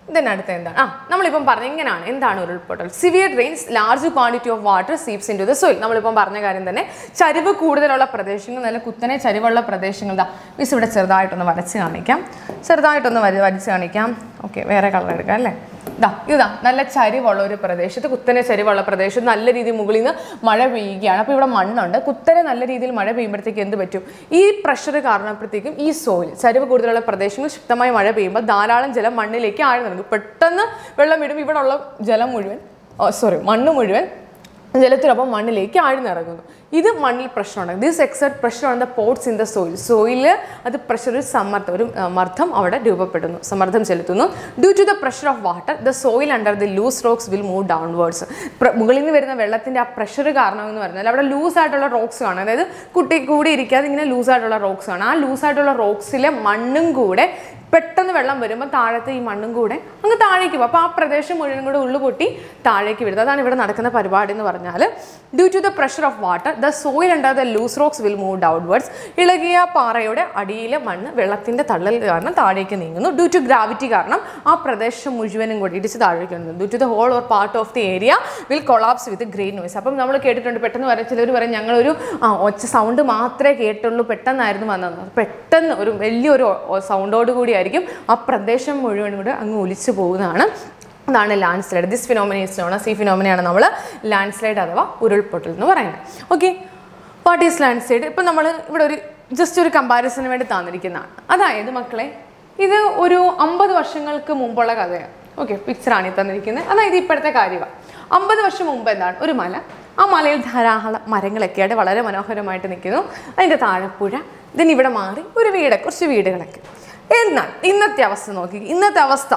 then അടുത്ത എന്താണ് ആ നമ്മളിപ്പം പറഞ്ഞ ഇങ്ങനെയാണ് എന്താണ് ഉരുൾപൊട്ടൽ severe rains large quantity of water seeps into the soil നമ്മളിപ്പം പറഞ്ഞ കാര്യം തന്നെ ചരിവ് കൂടുതലുള്ള പ്രദേശങ്ങൾ നല്ല കുത്തനെ ചരിവുള്ള പ്രദേശങ്ങൾ ദാ മിസ് ഇവിടെ ചെറുതായിട്ടൊന്ന് വരച്ച് കാണിക്കാം ചെറുതായിട്ടൊന്ന് വര വരച്ച് കാണിക്കാം ഓക്കെ വേറെ കളർ എടുക്കാം അല്ലേ ഇതാ ഇതാ നല്ല ചരിവുള്ള ഒരു പ്രദേശത്ത് കുത്തനെ ചരിവുള്ള പ്രദേശത്ത് നല്ല രീതിയിൽ മുകളിൽ നിന്ന് മഴ പെയ്യുകയാണ് അപ്പോൾ ഇവിടെ മണ്ണുണ്ട് കുത്തനെ നല്ല രീതിയിൽ മഴ പെയ്യുമ്പോഴത്തേക്ക് എന്ത് പറ്റും ഈ പ്രഷർ കാരണപ്പോഴത്തേക്കും ഈ സോയിൽ ചരിവ് കൂടുതലുള്ള പ്രദേശങ്ങൾ ശക്തമായി മഴ പെയ്യുമ്പോൾ ധാരാളം ജലം മണ്ണിലേക്ക് ആഴ്ന്നിറങ്ങും പെട്ടെന്ന് വെള്ളം വിടും ഇവിടെ ഉള്ള ജലം മുഴുവൻ സോറി മണ്ണ് മുഴുവൻ ജലത്തിനൊപ്പം മണ്ണിലേക്ക് ആഴ്ന്നിറങ്ങുന്നു ഇത് മണ്ണിൽ pressure this except pressure on the pores in the soil soil അത് പ്രഷർ ഒരു സമ്മർദ്ദം ഒരു ആ, മർദ്ദം അവിടെ രൂപപ്പെടുന്നു സമ്മർദ്ദം ചെലുത്തുന്നു due to the pressure of water the soil under the loose rocks will move downwards മുകളിൽ നിന്ന് വരുന്ന വെള്ളത്തിന്റെ ആ പ്രഷർ കാരണം എന്ന് പറഞ്ഞാൽ അവിടെ ലൂസ് ആയിട്ടുള്ള റോക്സ് കാണും അതായത് കുട്ടി കൂടി ഇരിക്കാതെ ഇങ്ങനെ ലൂസ് ആയിട്ടുള്ള റോക്സ് കാണും ആ ലൂസ് ആയിട്ടുള്ള റോക്സിലെ മണ്ണും കൂടെ പെട്ടെന്ന് വെള്ളം വരുമ്പോൾ താഴത്തെ ഈ മണ്ണും കൂടെ അങ്ങ് താഴേക്ക് പോകും അപ്പോൾ ആ പ്രദേശം മുഴുവൻ കൂടെ ഉള്ളു പൊട്ടി താഴേക്ക് വരുന്നത് അതാണ് ഇവിടെ നടക്കുന്ന പരിപാടി എന്ന് പറഞ്ഞാൽ due to the pressure of water the soil under the loose rocks will move downwards ഇളകിയ പാറയുടെ അടിയിലെ മണ്ണ് വെള്ളത്തിന്റെ തള്ളൽ കാരണം താഴേക്ക് നീങ്ങുന്നു ഡ്യൂ ടു ഗ്രാവിറ്റി കാരണം ആ പ്രദേശം മുഴുവനും കൂടി ഇടിച്ച് താഴേക്ക് വരുന്നു due to the whole or part of the area will collapse with great noise അപ്പം നമ്മൾ കേട്ടിട്ടുണ്ട് പെട്ടെന്ന് വരെ ചിലർ പറയും ഞങ്ങളൊരു ആ ഒച്ച സൗണ്ട് മാത്രമേ കേട്ടുള്ളൂ പെട്ടെന്നായിരുന്നു വന്നത് പെട്ടെന്ന് ഒരു വലിയൊരു സൗണ്ടോട് കൂടിയായിരിക്കും ആ പ്രദേശം മുഴുവൻ കൂടെ അങ്ങ് ഒലിച്ചു പോകുന്നതാണ് അതാണ് landslide this phenomenon is known as ഫിനോമിനയാണ് നമ്മൾ ലാൻഡ് സ്ലൈഡ് അഥവാ ഉരുൾപൊട്ടൽ എന്ന് പറയുന്നത് okay what is landslide ഇപ്പം നമ്മൾ ഇവിടെ ഒരു ജസ്റ്റ് ഒരു കമ്പാരിസണിന് വേണ്ടി തന്നിരിക്കുന്നതാണ് അതായത് മക്കളെ ഇത് ഒരു അമ്പത് വർഷങ്ങൾക്ക് മുമ്പുള്ള കഥയാണ് ഓക്കെ പിക്ചറാണ് ഈ തന്നിരിക്കുന്നത് അതായത് ഇപ്പോഴത്തെ കാര്യമാണ് അമ്പത് വർഷം മുമ്പ് എന്താണ് ഒരു മല ആ മലയിൽ ധാരാളം മരങ്ങളൊക്കെ ആയിട്ട് വളരെ മനോഹരമായിട്ട് നിൽക്കുന്നു അതിൻ്റെ താഴെപ്പുഴ ഇതിന് ഇവിടെ മാറി ഒരു വീട് കുറച്ച് വീടുകളൊക്കെ എന്നാൽ ഇന്നത്തെ അവസ്ഥ നോക്കി ഇന്നത്തെ അവസ്ഥ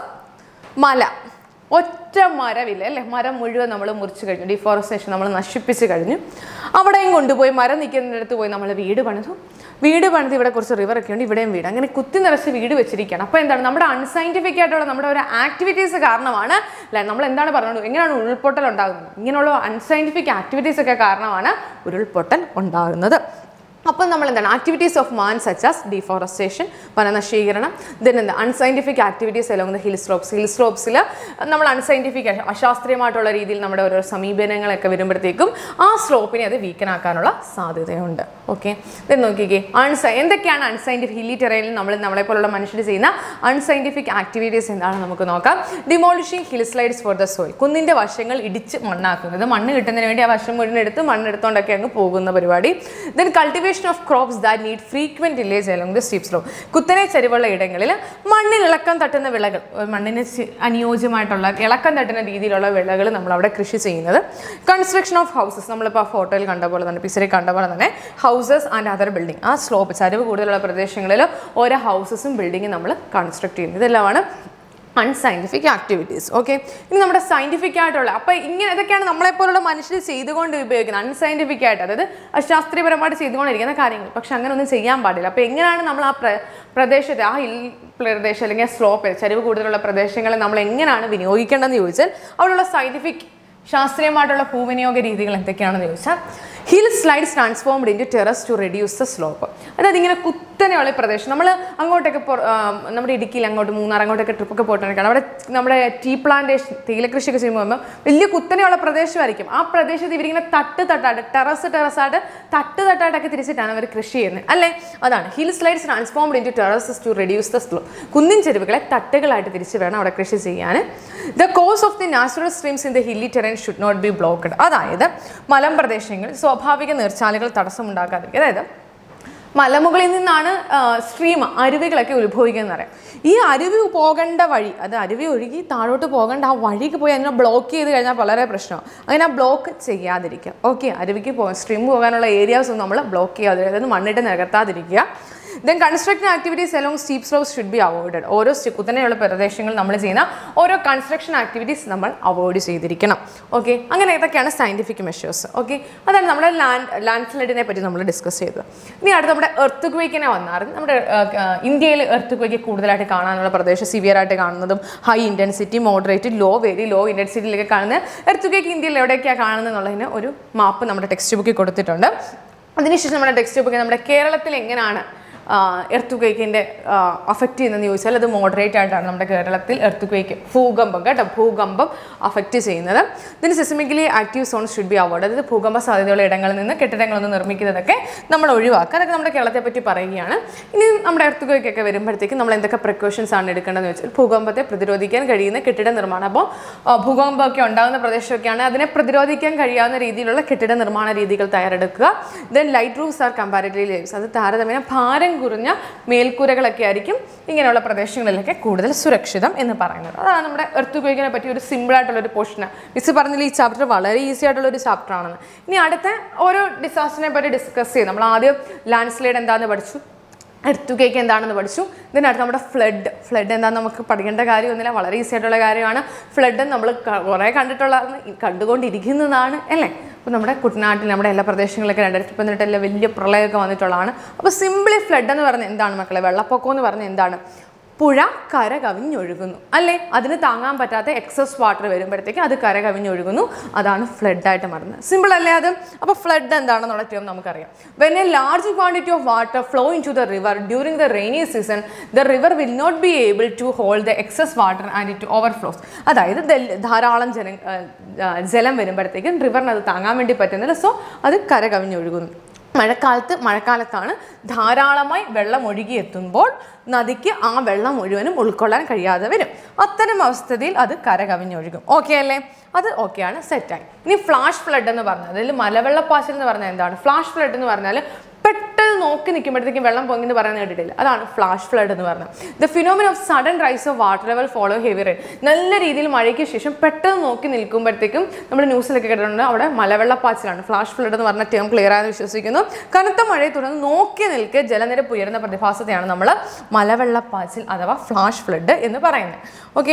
മല ഒറ്റ മരമില്ല അല്ലേ മരം മുഴുവൻ നമ്മൾ മുറിച്ച് കഴിഞ്ഞു ഡിഫോറസ്റ്റേഷൻ നമ്മൾ നശിപ്പിച്ച് കഴിഞ്ഞു അവിടെയും കൊണ്ടുപോയി മരം നിൽക്കുന്നിടത്ത് പോയി നമ്മൾ വീട് പണിതു വീട് പണിത് ഇവിടെ കുറച്ച് റിവർ ഒക്കെ ഉണ്ട് ഇവിടെയും വീട് അങ്ങനെ കുത്തി നിറച്ച് വീട് വെച്ചിരിക്കുകയാണ് അപ്പോൾ എന്താണ് നമ്മുടെ അൺസയൻറ്റിഫിക് ആയിട്ടുള്ള നമ്മുടെ ഒരു ആക്ടിവിറ്റീസ് കാരണമാണ് അല്ലെ നമ്മൾ എന്താണ് പറഞ്ഞത് എങ്ങനെയാണ് ഉരുൾപൊട്ടൽ ഉണ്ടാകുന്നത് ഇങ്ങനെയുള്ള അൺസയൻറ്റിഫിക് ആക്ടിവിറ്റീസ് ഒക്കെ കാരണമാണ് ഉരുൾപൊട്ടൽ ഉണ്ടാകുന്നത് അപ്പം നമ്മൾ എന്താണ് activities of man such as deforestation വനനശീകരണം ദെൻ എന്താ unscientific activities along the hill slopes hill സ്ലോപ്സിൽ നമ്മൾ അൺസയൻറ്റിഫിക് അശാസ്ത്രീയമായിട്ടുള്ള രീതിയിൽ നമ്മുടെ ഓരോ സമീപനങ്ങളൊക്കെ വരുമ്പോഴത്തേക്കും ആ സ്ലോപ്പിനെ അത് വീക്കനാക്കാനുള്ള സാധ്യതയുണ്ട് ഓക്കെ ഇത് നോക്കിക്കേ അൺസൈ എന്തൊക്കെയാണ് അൺസയൻറ്റിഫിക് ഹില്ലി ടെറൈനിൽ നമ്മൾ നമ്മളെ പോലുള്ള മനുഷ്യർ ചെയ്യുന്ന അൺസയൻറ്റിഫിക് ആക്ടിവിറ്റീസ് എന്താണെന്ന് നമുക്ക് നോക്കാം demolishing hill slides for the soil കുന്നിൻ്റെ വശങ്ങൾ ഇടിച്ച് മണ്ണാക്കുന്നത് മണ്ണ് കിട്ടുന്നതിന് വേണ്ടി ആ വശം മുഴുവൻ എടുത്ത് മണ്ണെടുത്തോണ്ടൊക്കെ അങ്ങ് പോകുന്ന പരിപാടി then cultivation of crops that need frequent village along the steep slope കുത്തനെ ചരിവുള്ള ഇടങ്ങളിൽ മണ്ണിൽ ഇളക്കം തട്ടുന്ന വിളകൾ ഒരു മണ്ണിന് ചി- അനുയോജ്യമായിട്ടുള്ള ഇളക്കം തട്ടുന്ന രീതിയിലുള്ള വിളകൾ നമ്മൾ അവിടെ കൃഷി ചെയ്യുന്നത് കൺസ്ട്രക്ഷൻ ഓഫ് ഹൗസസ് നമ്മളിപ്പോൾ ആ ഫോട്ടോയിൽ കണ്ട പോലെ തന്നെ പിക്ചറിൽ കണ്ട പോലെ തന്നെ ഹൗസസ് ആൻഡ് അതർ ബിൽഡിംഗ് ആ സ്ലോപ്പ് ചരിവ് കൂടുതലുള്ള പ്രദേശങ്ങളിൽ ഓരോ ഹൗസസും ബിൽഡിങ്ങും നമ്മൾ കൺസ്ട്രക്ട് ചെയ്യുന്നത് ഇതെല്ലാമാണ് അൺസയൻറ്റിഫിക് ആക്ടിവിറ്റീസ് ഓക്കെ ഇനി നമ്മുടെ സയൻറ്റിഫിക് ആയിട്ടുള്ള അപ്പോൾ ഇങ്ങനെ ഇതൊക്കെയാണ് നമ്മളെപ്പോലുള്ള മനുഷ്യർ ചെയ്തുകൊണ്ട് ഉപയോഗിക്കുന്നത് അൺസയൻറ്റിഫിക് ആയിട്ട് അതായത് അശാസ്ത്രീയപരമായിട്ട് ചെയ്തുകൊണ്ടിരിക്കുന്ന കാര്യങ്ങൾ പക്ഷെ അങ്ങനെ ഒന്നും ചെയ്യാൻ പാടില്ല അപ്പോൾ എങ്ങനെയാണ് നമ്മൾ ആ പ്ര പ്രദേശത്തെ ആ ഹിൽ പ്രദേശം അല്ലെങ്കിൽ സ്ലോപ്പ് ചരിവ് കൂടുതലുള്ള പ്രദേശങ്ങളെ നമ്മൾ എങ്ങനെയാണ് വിനിയോഗിക്കേണ്ടതെന്ന് ചോദിച്ചാൽ അവിടെയുള്ള സയൻറ്റിഫിക് ശാസ്ത്രീയമായിട്ടുള്ള ഭൂവിനിയോഗ രീതികൾ എന്തൊക്കെയാണെന്ന് ചോദിച്ചാൽ hill slides transformed into terrace to reduce the slope അതായത് ഇങ്ങനെ കുത്തനെയുള്ള ഈ പ്രദേശം നമ്മൾ അങ്ങോട്ടൊക്കെ പൊ- ആ, നമ്മുടെ ഇടുക്കിയിൽ അങ്ങോട്ട് മൂന്നാർ അങ്ങോട്ടൊക്കെ ട്രിപ്പൊക്കെ പോയിട്ടുണ്ടെങ്കിൽ അവിടെ നമ്മുടെ ടീ പ്ലാന്റേഷൻ തേയില കൃഷിയൊക്കെ ചെയ്യുമ്പോൾ വലിയ കുത്തനെയുള്ള പ്രദേശമായിരിക്കും ആ പ്രദേശത്ത് ഇവരിങ്ങനെ തട്ട് തട്ടായിട്ട് ടെറസ് ടെറസായിട്ട് തട്ട് തട്ടായിട്ടൊക്കെ തിരിച്ചിട്ടാണ് അവർ കൃഷി ചെയ്യുന്നത് അല്ലേ അതാണ് hill slides transformed into terraces to reduce the slope കുന്നിൻ ചെരുവുകളെ തട്ടുകളായിട്ട് തിരിച്ച് വേണം അവിടെ കൃഷി ചെയ്യാൻ the course of the natural streams in the hilly terrain should not be blocked അതായത് മലമ്പ്രദേശങ്ങളിൽ സ്വാഭാവിക നീർച്ചാലുകൾ തടസ്സമുണ്ടാക്കാതിരിക്കുക അതായത് മലമുകളിൽ നിന്നാണ് സ്ട്രീം അരുവികളൊക്കെ ഉത്ഭവിക്കുന്നത് പറയാം ഈ അരുവി പോകേണ്ട വഴി അത് അരുവി ഒഴുകി താഴോട്ട് പോകേണ്ട ആ വഴിക്ക് പോയി അതിനെ ബ്ലോക്ക് ചെയ്ത് കഴിഞ്ഞാൽ വളരെ പ്രശ്നമാണ് അങ്ങനെ ആ ബ്ലോക്ക് ചെയ്യാതിരിക്കുക ഓക്കെ അരുവിക്ക് പോ സ്ട്രീം പോകാനുള്ള ഏരിയാസ് ഒന്നും നമ്മൾ ബ്ലോക്ക് ചെയ്യാതിരിക്കുക അതായത് മണ്ണിട്ട് നികത്താതിരിക്കുക then construction activities along steep slopes should be avoided ഓരോ സ്റ്റെ- കുത്തനെയുള്ള പ്രദേശങ്ങൾ നമ്മൾ ചെയ്യുന്ന ഓരോ കൺസ്ട്രക്ഷൻ ആക്ടിവിറ്റീസ് നമ്മൾ അവോയ്ഡ് ചെയ്തിരിക്കണം ഓക്കെ അങ്ങനെ ഇതൊക്കെയാണ് സയൻറ്റിഫിക് മെഷേഴ്സ് ഓക്കെ അതാണ് നമ്മുടെ ലാൻഡ് ലാൻഡ് സ്ലൈഡിനെ പറ്റി നമ്മൾ ഡിസ്കസ് ചെയ്തത് ഇനി അടുത്ത് നമ്മുടെ എർത്ത് ക്വേക്കിനെ വന്നാറ് നമ്മുടെ ഇന്ത്യയിൽ എർത്ത് ക്വേക്ക് കൂടുതലായിട്ട് കാണാനുള്ള പ്രദേശം സിവിയർ ആയിട്ട് കാണുന്നതും high intensity moderate low very low ഇൻറ്റൻസിറ്റിയിലൊക്കെ കാണുന്ന എർത്ത് ക്വേക്ക് ഇന്ത്യയിൽ എവിടെയൊക്കെയാണ് കാണുന്നത് എന്നുള്ളതിന് ഒരു മാപ്പ് നമ്മുടെ ടെക്സ്റ്റ് ബുക്കിൽ കൊടുത്തിട്ടുണ്ട് അതിനുശേഷം നമ്മുടെ ടെക്സ്റ്റ് ബുക്കിൽ നമ്മുടെ കേരളത്തിൽ എങ്ങനെയാണ് എർത്ത് ക്വേക്കിൻ്റെ അഫക്റ്റ് ചെയ്യുന്നതെന്ന് ചോദിച്ചാൽ അത് മോഡറേറ്റ് ആയിട്ടാണ് നമ്മുടെ കേരളത്തിൽ എർത്ത് ക്വേക്ക് ഭൂകമ്പം കേട്ടോ ഭൂകമ്പം അഫക്റ്റ് ചെയ്യുന്നത് ഇതിന് seismically active zones should be avoid അതായത് ഭൂകമ്പ സാധ്യതയുള്ള ഇടങ്ങളിൽ നിന്ന് കെട്ടിടങ്ങളൊന്നും നിർമ്മിക്കുന്നതൊക്കെ നമ്മൾ ഒഴിവാക്കുക അതൊക്കെ നമ്മുടെ കേരളത്തെ പറ്റി പറയുകയാണ് ഇനി നമ്മുടെ എർത്ത് ക്വേക്കൊക്കെ വരുമ്പോഴത്തേക്കും നമ്മൾ എന്തൊക്കെ പ്രിക്കോഷൻസ് ആണ് എടുക്കേണ്ടതെന്ന് വെച്ചാൽ ഭൂകമ്പത്തെ പ്രതിരോധിക്കാൻ കഴിയുന്ന കെട്ടിട നിർമ്മാണം അപ്പോൾ ഭൂകമ്പമൊക്കെ ഉണ്ടാകുന്ന പ്രദേശമൊക്കെയാണ് അതിനെ പ്രതിരോധിക്കാൻ കഴിയാവുന്ന രീതിയിലുള്ള കെട്ടിട നിർമ്മാണ രീതികൾ തയ്യാറെടുക്കുക then light roofs are comparatively lives അത് താരതമ്യേന ഭാരം കുറഞ്ഞ മേൽക്കൂരകളൊക്കെ ആയിരിക്കും ഇങ്ങനെയുള്ള പ്രദേശങ്ങളിലൊക്കെ കൂടുതൽ സുരക്ഷിതം എന്ന് പറയുന്നത് അതാണ് നമ്മുടെ എർത്ത് ക്വേക്കിനെ പറ്റി ഒരു സിമ്പിൾ ആയിട്ടുള്ള ഒരു പോർഷന് മിസ് പറഞ്ഞില്ല ഈ ചാപ്റ്റർ വളരെ ഈസി ആയിട്ടുള്ള ഒരു ചാപ്റ്റർ ആണെന്ന് ഇനി അടുത്ത ഓരോ ഡിസാസ്റ്ററിനെ പറ്റി ഡിസ്കസ് ചെയ്യും നമ്മൾ ആദ്യം ലാൻഡ് സ്ലൈഡ് എന്താണെന്ന് പഠിച്ചു എർത്ത് കേക്ക് എന്താണെന്ന് പഠിച്ചു ഇതിനടുത്ത് നമ്മുടെ ഫ്ലഡ് ഫ്ലഡ് എന്താണെന്ന് നമുക്ക് പഠിക്കേണ്ട കാര്യമൊന്നുമില്ല വളരെ ഈസി ആയിട്ടുള്ള കാര്യമാണ് ഫ്ലഡ് നമ്മൾ ക- കുറേ കണ്ടിട്ടുള്ള കണ്ടുകൊണ്ടിരിക്കുന്നതാണ് അല്ലേ അപ്പോൾ നമ്മുടെ കുട്ടനാട്ടിൽ നമ്മുടെ എല്ലാ പ്രദേശങ്ങളിലൊക്കെ രണ്ടായിരത്തി പതിനെട്ടിലെ വലിയ പ്രളയമൊക്കെ വന്നിട്ടുള്ളതാണ് അപ്പോൾ സിമ്പിളി ഫ്ലഡ് എന്ന് പറഞ്ഞാൽ എന്താണ് മക്കളെ വെള്ളപ്പൊക്കം എന്ന് പറഞ്ഞാൽ എന്താണ് പുഴ കര കവിഞ്ഞൊഴുകുന്നു അല്ലേ അതിന് താങ്ങാൻ പറ്റാത്ത എക്സസ് വാട്ടർ വരുമ്പോഴത്തേക്ക് അത് കര കവിഞ്ഞൊഴുകുന്നു അതാണ് ഫ്ലഡായിട്ട് മാറുന്നത് സിമ്പിൾ അല്ലേ അത് അപ്പോൾ ഫ്ലഡ് എന്താണെന്നുള്ള ടേം നമുക്കറിയാം when a large quantity of water flow into the river during the rainy season the river will not be able to hold the excess water and it overflows അതായത് ദൽ- ധാരാളം ജന ആ, ആ, ജലം വരുമ്പോഴത്തേക്കും റിവറിന് അത് താങ്ങാൻ വേണ്ടി പറ്റുന്നില്ല സോ അത് കര കവിഞ്ഞൊഴുകുന്നു മഴക്കാലത്ത് മഴക്കാലത്താണ് ധാരാളമായി വെള്ളം ഒഴുകിയെത്തുമ്പോൾ നദിക്ക് ആ വെള്ളം മുഴുവനും ഉൾക്കൊള്ളാൻ കഴിയാതെ വരും അത്തരം അവസ്ഥയിൽ അത് കര കവിഞ്ഞൊഴുകും ഓക്കെ അല്ലേ അത് ഓക്കെയാണ് സെറ്റായി ഇനി ഫ്ലാഷ് ഫ്ലഡ് എന്ന് പറഞ്ഞാൽ അതിൽ മലവെള്ളപ്പാച്ചിൽ എന്ന് പറഞ്ഞാൽ എന്താണ് ഫ്ലാഷ് ഫ്ലഡ് എന്ന് പറഞ്ഞാൽ പെട്ടെന്ന് നോക്കി നിൽക്കുമ്പോഴത്തേക്കും വെള്ളം പൊങ്ങി പറയുന്നത് കേട്ടിട്ടില്ല അതാണ് ഫ്ലാഷ് ഫ്ലഡ് എന്ന് പറഞ്ഞത് the phenomenon of sudden rise of water level follow heavy rain നല്ല രീതിയിൽ മഴയ്ക്ക് ശേഷം പെട്ടെന്ന് നോക്കി നിൽക്കുമ്പോഴത്തേക്കും നമ്മൾ ന്യൂസിലൊക്കെ കേട്ടിട്ടുണ്ട് അവിടെ മലവെള്ളപ്പാച്ചിലാണ് ഫ്ലാഷ് ഫ്ലഡ് എന്ന് പറഞ്ഞ ടേം ക്ലിയർ ആയെന്ന് വിശ്വസിക്കുന്നു കനത്ത മഴയെ തുടർന്ന് നോക്കി നിൽക്കെ ജലനിരപ്പ് ഉയർന്ന പ്രതിഭാസത്തെയാണ് നമ്മൾ മലവെള്ളപ്പാച്ചിൽ അഥവാ ഫ്ലാഷ് ഫ്ലഡ് എന്ന് പറയുന്നത് ഓക്കെ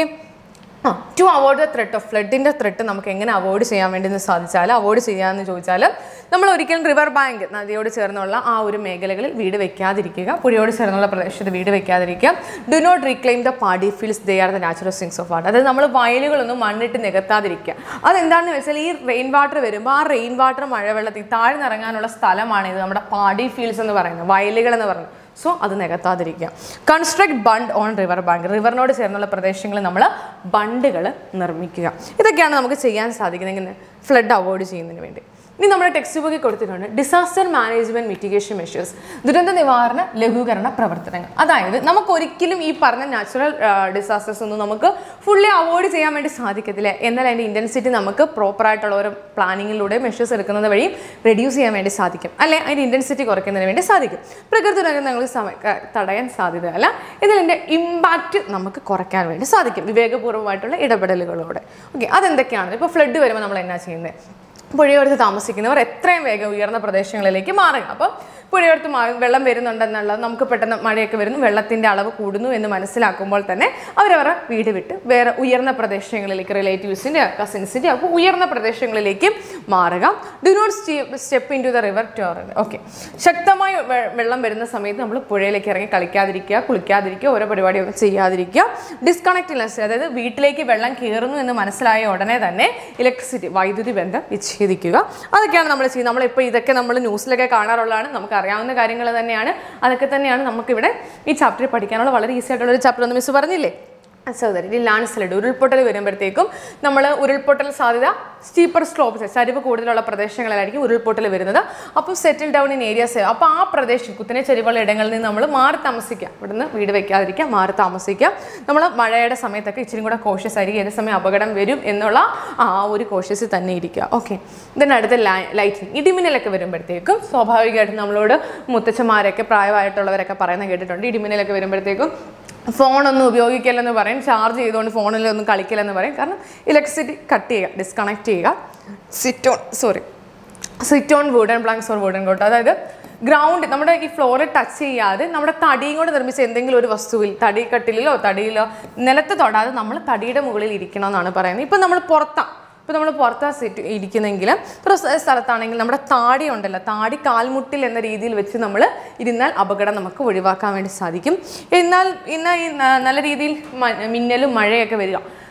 ആ to avoid the threat of ഫ്ലഡിൻ്റെ ത്രെട്ട് നമുക്ക് എങ്ങനെ അവോയ്ഡ് ചെയ്യാൻ വേണ്ടി എന്ന് സാധിച്ചാൽ അവോയ്ഡ് ചെയ്യാമെന്ന് ചോദിച്ചാൽ നമ്മൾ ഒരിക്കലും റിവർ ബാങ്ക് നദിയോട് ചേർന്നുള്ള ആ ഒരു മേഖലകളിൽ വീട് വെക്കാതിരിക്കുക പുഴയോട് ചേർന്നുള്ള പ്രദേശത്ത് വീട് വെക്കാതിരിക്കുക do not reclaim the paddy fields they are the natural sinks of water അതായത് നമ്മൾ വയലുകളൊന്നും മണ്ണിട്ട് നികത്താതിരിക്കുക അതെന്താണെന്ന് വെച്ചാൽ ഈ റെയിൻ വാട്ടർ വരുമ്പോൾ ആ റെയിൻ വാട്ടർ മഴവെള്ളത്തിൽ താഴ്ന്നിറങ്ങാനുള്ള സ്ഥലമാണ് ഇത് നമ്മുടെ പാഡി ഫീൽഡ്സ് എന്ന് പറയുന്നത് വയലുകൾ എന്ന് പറയുന്നത് സോ അത് നികത്താതിരിക്കുക construct bund on river bank റിവറിനോട് ചേർന്നുള്ള പ്രദേശങ്ങളിൽ നമ്മൾ ബണ്ടുകൾ നിർമ്മിക്കുക ഇതൊക്കെയാണ് നമുക്ക് ചെയ്യാൻ സാധിക്കുന്നത് ഫ്ലഡ് അവോയ്ഡ് ചെയ്യുന്നതിന് വേണ്ടി ഇനി നമ്മുടെ ടെക്സ്റ്റ് ബുക്കിൽ കൊടുത്തിട്ടുണ്ട് ഡിസാസ്റ്റർ മാനേജ്മെന്റ് മിറ്റിഗേഷൻ മെഷേഴ്സ് ദുരന്ത നിവാരണ ലഘൂകരണ പ്രവർത്തനങ്ങൾ അതായത് നമുക്ക് ഒരിക്കലും ഈ പറഞ്ഞ നാച്ചുറൽ ഡിസാസ്റ്റേഴ്സ് ഒന്നും നമുക്ക് ഫുള്ളി അവോയ്ഡ് ചെയ്യാൻ വേണ്ടി സാധിക്കത്തില്ല എന്നാൽ അതിൻ്റെ ഇൻറ്റൻസിറ്റി നമുക്ക് പ്രോപ്പറായിട്ടുള്ള ഒരു പ്ലാനിങ്ങിലൂടെ മെഷേഴ്സ് എടുക്കുന്നത് വഴി റെഡ്യൂസ് ചെയ്യാൻ വേണ്ടി സാധിക്കും അല്ലെ അതിൻ്റെ ഇൻറ്റൻസിറ്റി കുറയ്ക്കുന്നതിന് വേണ്ടി സാധിക്കും പ്രകൃതി ദുരന്തങ്ങൾ സമ- ക- തടയാൻ സാധ്യതയല്ല ഇതിൻ്റെ ഇമ്പാക്റ്റ് നമുക്ക് കുറയ്ക്കാൻ വേണ്ടി സാധിക്കും വിവേകപൂർവ്വമായിട്ടുള്ള ഇടപെടലുകളോടെ ഓക്കെ അതെന്തൊക്കെയാണ് ഇപ്പോൾ ഫ്ലഡ് വരുമ്പോൾ നമ്മൾ എന്നാ ചെയ്യുന്നത് പുഴയോരത്ത് താമസിക്കുന്നവർ എത്രയും വേഗം ഉയർന്ന പ്രദേശങ്ങളിലേക്ക് മാറുക അപ്പം പുഴയോരത്ത് മാ വെള്ളം വരുന്നുണ്ടെന്നുള്ളത് നമുക്ക് പെട്ടെന്ന് മഴയൊക്കെ വരുന്നു വെള്ളത്തിൻ്റെ അളവ് കൂടുന്നു എന്ന് മനസ്സിലാക്കുമ്പോൾ തന്നെ അവരവരുടെ വീട് വിട്ട് വേറെ ഉയർന്ന പ്രദേശങ്ങളിലേക്ക് റിലേറ്റീവ്സിൻ്റെ കസിൻസിൻ്റെ അപ്പോൾ ഉയർന്ന പ്രദേശങ്ങളിലേക്ക് മാറുക do not step into the river ടോർ ഓക്കെ ശക്തമായ വെ- വെള്ളം വരുന്ന സമയത്ത് നമ്മൾ പുഴയിലേക്ക് ഇറങ്ങി കളിക്കാതിരിക്കുക കുളിക്കാതിരിക്കുക ഓരോ പരിപാടിയൊന്നും ചെയ്യാതിരിക്കുക ഡിസ്കണക്റ്റിനെസ് അതായത് വീട്ടിലേക്ക് വെള്ളം കയറുന്നു എന്ന് മനസ്സിലായ ഉടനെ തന്നെ ഇലക്ട്രിസിറ്റി വൈദ്യുതി ബന്ധം വിച്ഛേദിക്കുക അതൊക്കെയാണ് നമ്മൾ ചെയ്യുന്നത് നമ്മളിപ്പോൾ ഇതൊക്കെ നമ്മൾ ന്യൂസിലൊക്കെ കാണാറുള്ളതാണ് നമുക്ക് അറിയാവുന്ന കാര്യങ്ങൾ തന്നെയാണ് അതൊക്കെ തന്നെയാണ് നമുക്കിവിടെ ഈ ചാപ്റ്റർ പഠിക്കാനുള്ള വളരെ ഈസി ആയിട്ടുള്ള ഒരു ചാപ്റ്റർ എന്ന് മിസ് പറഞ്ഞില്ലേ സഹോദരി ഈ ലാൻഡ് സ്ലൈഡ് ഉരുൾപൊട്ടൽ വരുമ്പോഴത്തേക്കും നമ്മൾ ഉരുൾപൊട്ടൽ സാധ്യത സ്റ്റീപ്പർ സ്ലോപ്സ് ചരിവ് കൂടുതലുള്ള പ്രദേശങ്ങളിലായിരിക്കും ഉരുൾപൊട്ടൽ വരുന്നത് അപ്പോൾ സെറ്റിൽ ഡൗൺ ഇൻ ഏരിയാസ് അപ്പോൾ ആ പ്രദേശം കുത്തിനെ ചരിവുള്ള ഇടങ്ങളിൽ നിന്ന് നമ്മൾ മാറി താമസിക്കുക ഇവിടുന്ന് വീട് വെക്കാതിരിക്കുക മാറി താമസിക്കുക നമ്മൾ മഴയുടെ സമയത്തൊക്കെ ഇച്ചിരി കൂടെ കോഷ്യസ് ആയിരിക്കും ഏത് സമയം അപകടം വരും എന്നുള്ള ആ ഒരു കോഷ്യസ് തന്നെ ഇരിക്കുക ഓക്കെ ഇതിനടുത്ത് ലൈറ്റിംഗ് ഇടിമിന്നലൊക്കെ വരുമ്പോഴത്തേക്കും സ്വാഭാവികമായിട്ടും നമ്മളോട് മുത്തച്ഛന്മാരൊക്കെ പ്രായമായിട്ടുള്ളവരൊക്കെ പറയുന്നത് കേട്ടിട്ടുണ്ട് ഇടിമിന്നലൊക്കെ വരുമ്പോഴത്തേക്കും ഫോണൊന്നും ഉപയോഗിക്കല്ലെന്ന് പറയും ചാർജ് ചെയ്തുകൊണ്ട് ഫോണിലൊന്നും കളിക്കില്ലെന്ന് പറയും കാരണം ഇലക്ട്രിസിറ്റി കട്ട് ചെയ്യുക ഡിസ്കണക്ട് ചെയ്യുക sit on sorry sit on wooden planks or wooden cot അതായത് ഗ്രൗണ്ട് നമ്മുടെ ഈ ഫ്ലോറിൽ ടച്ച് ചെയ്യാതെ നമ്മുടെ തടിയും കൊണ്ട് നിർമ്മിച്ച എന്തെങ്കിലും ഒരു വസ്തുവിൽ തടി കട്ടിലിലോ തടിയിലോ നിലത്ത് തൊടാതെ നമ്മൾ തടിയുടെ മുകളിൽ ഇരിക്കണം എന്നാണ് പറയുന്നത് ഇപ്പം നമ്മൾ പുറത്താണ് ഇപ്പോൾ നമ്മൾ പുറത്താ സിറ്റ് ഇരിക്കുന്നെങ്കിൽ ഒരു സ്ഥ- സ്ഥലത്താണെങ്കിൽ നമ്മുടെ താടി ഉണ്ടല്ലോ താടി കാൽമുട്ടിൽ എന്ന രീതിയിൽ വെച്ച് നമ്മൾ ഇരുന്നാൽ അപകടം നമുക്ക് ഒഴിവാക്കാൻ വേണ്ടി സാധിക്കും എന്നാൽ ഇന്ന് ഈ ന- നല്ല രീതിയിൽ മ- മിന്നലും മഴയൊക്കെ വരിക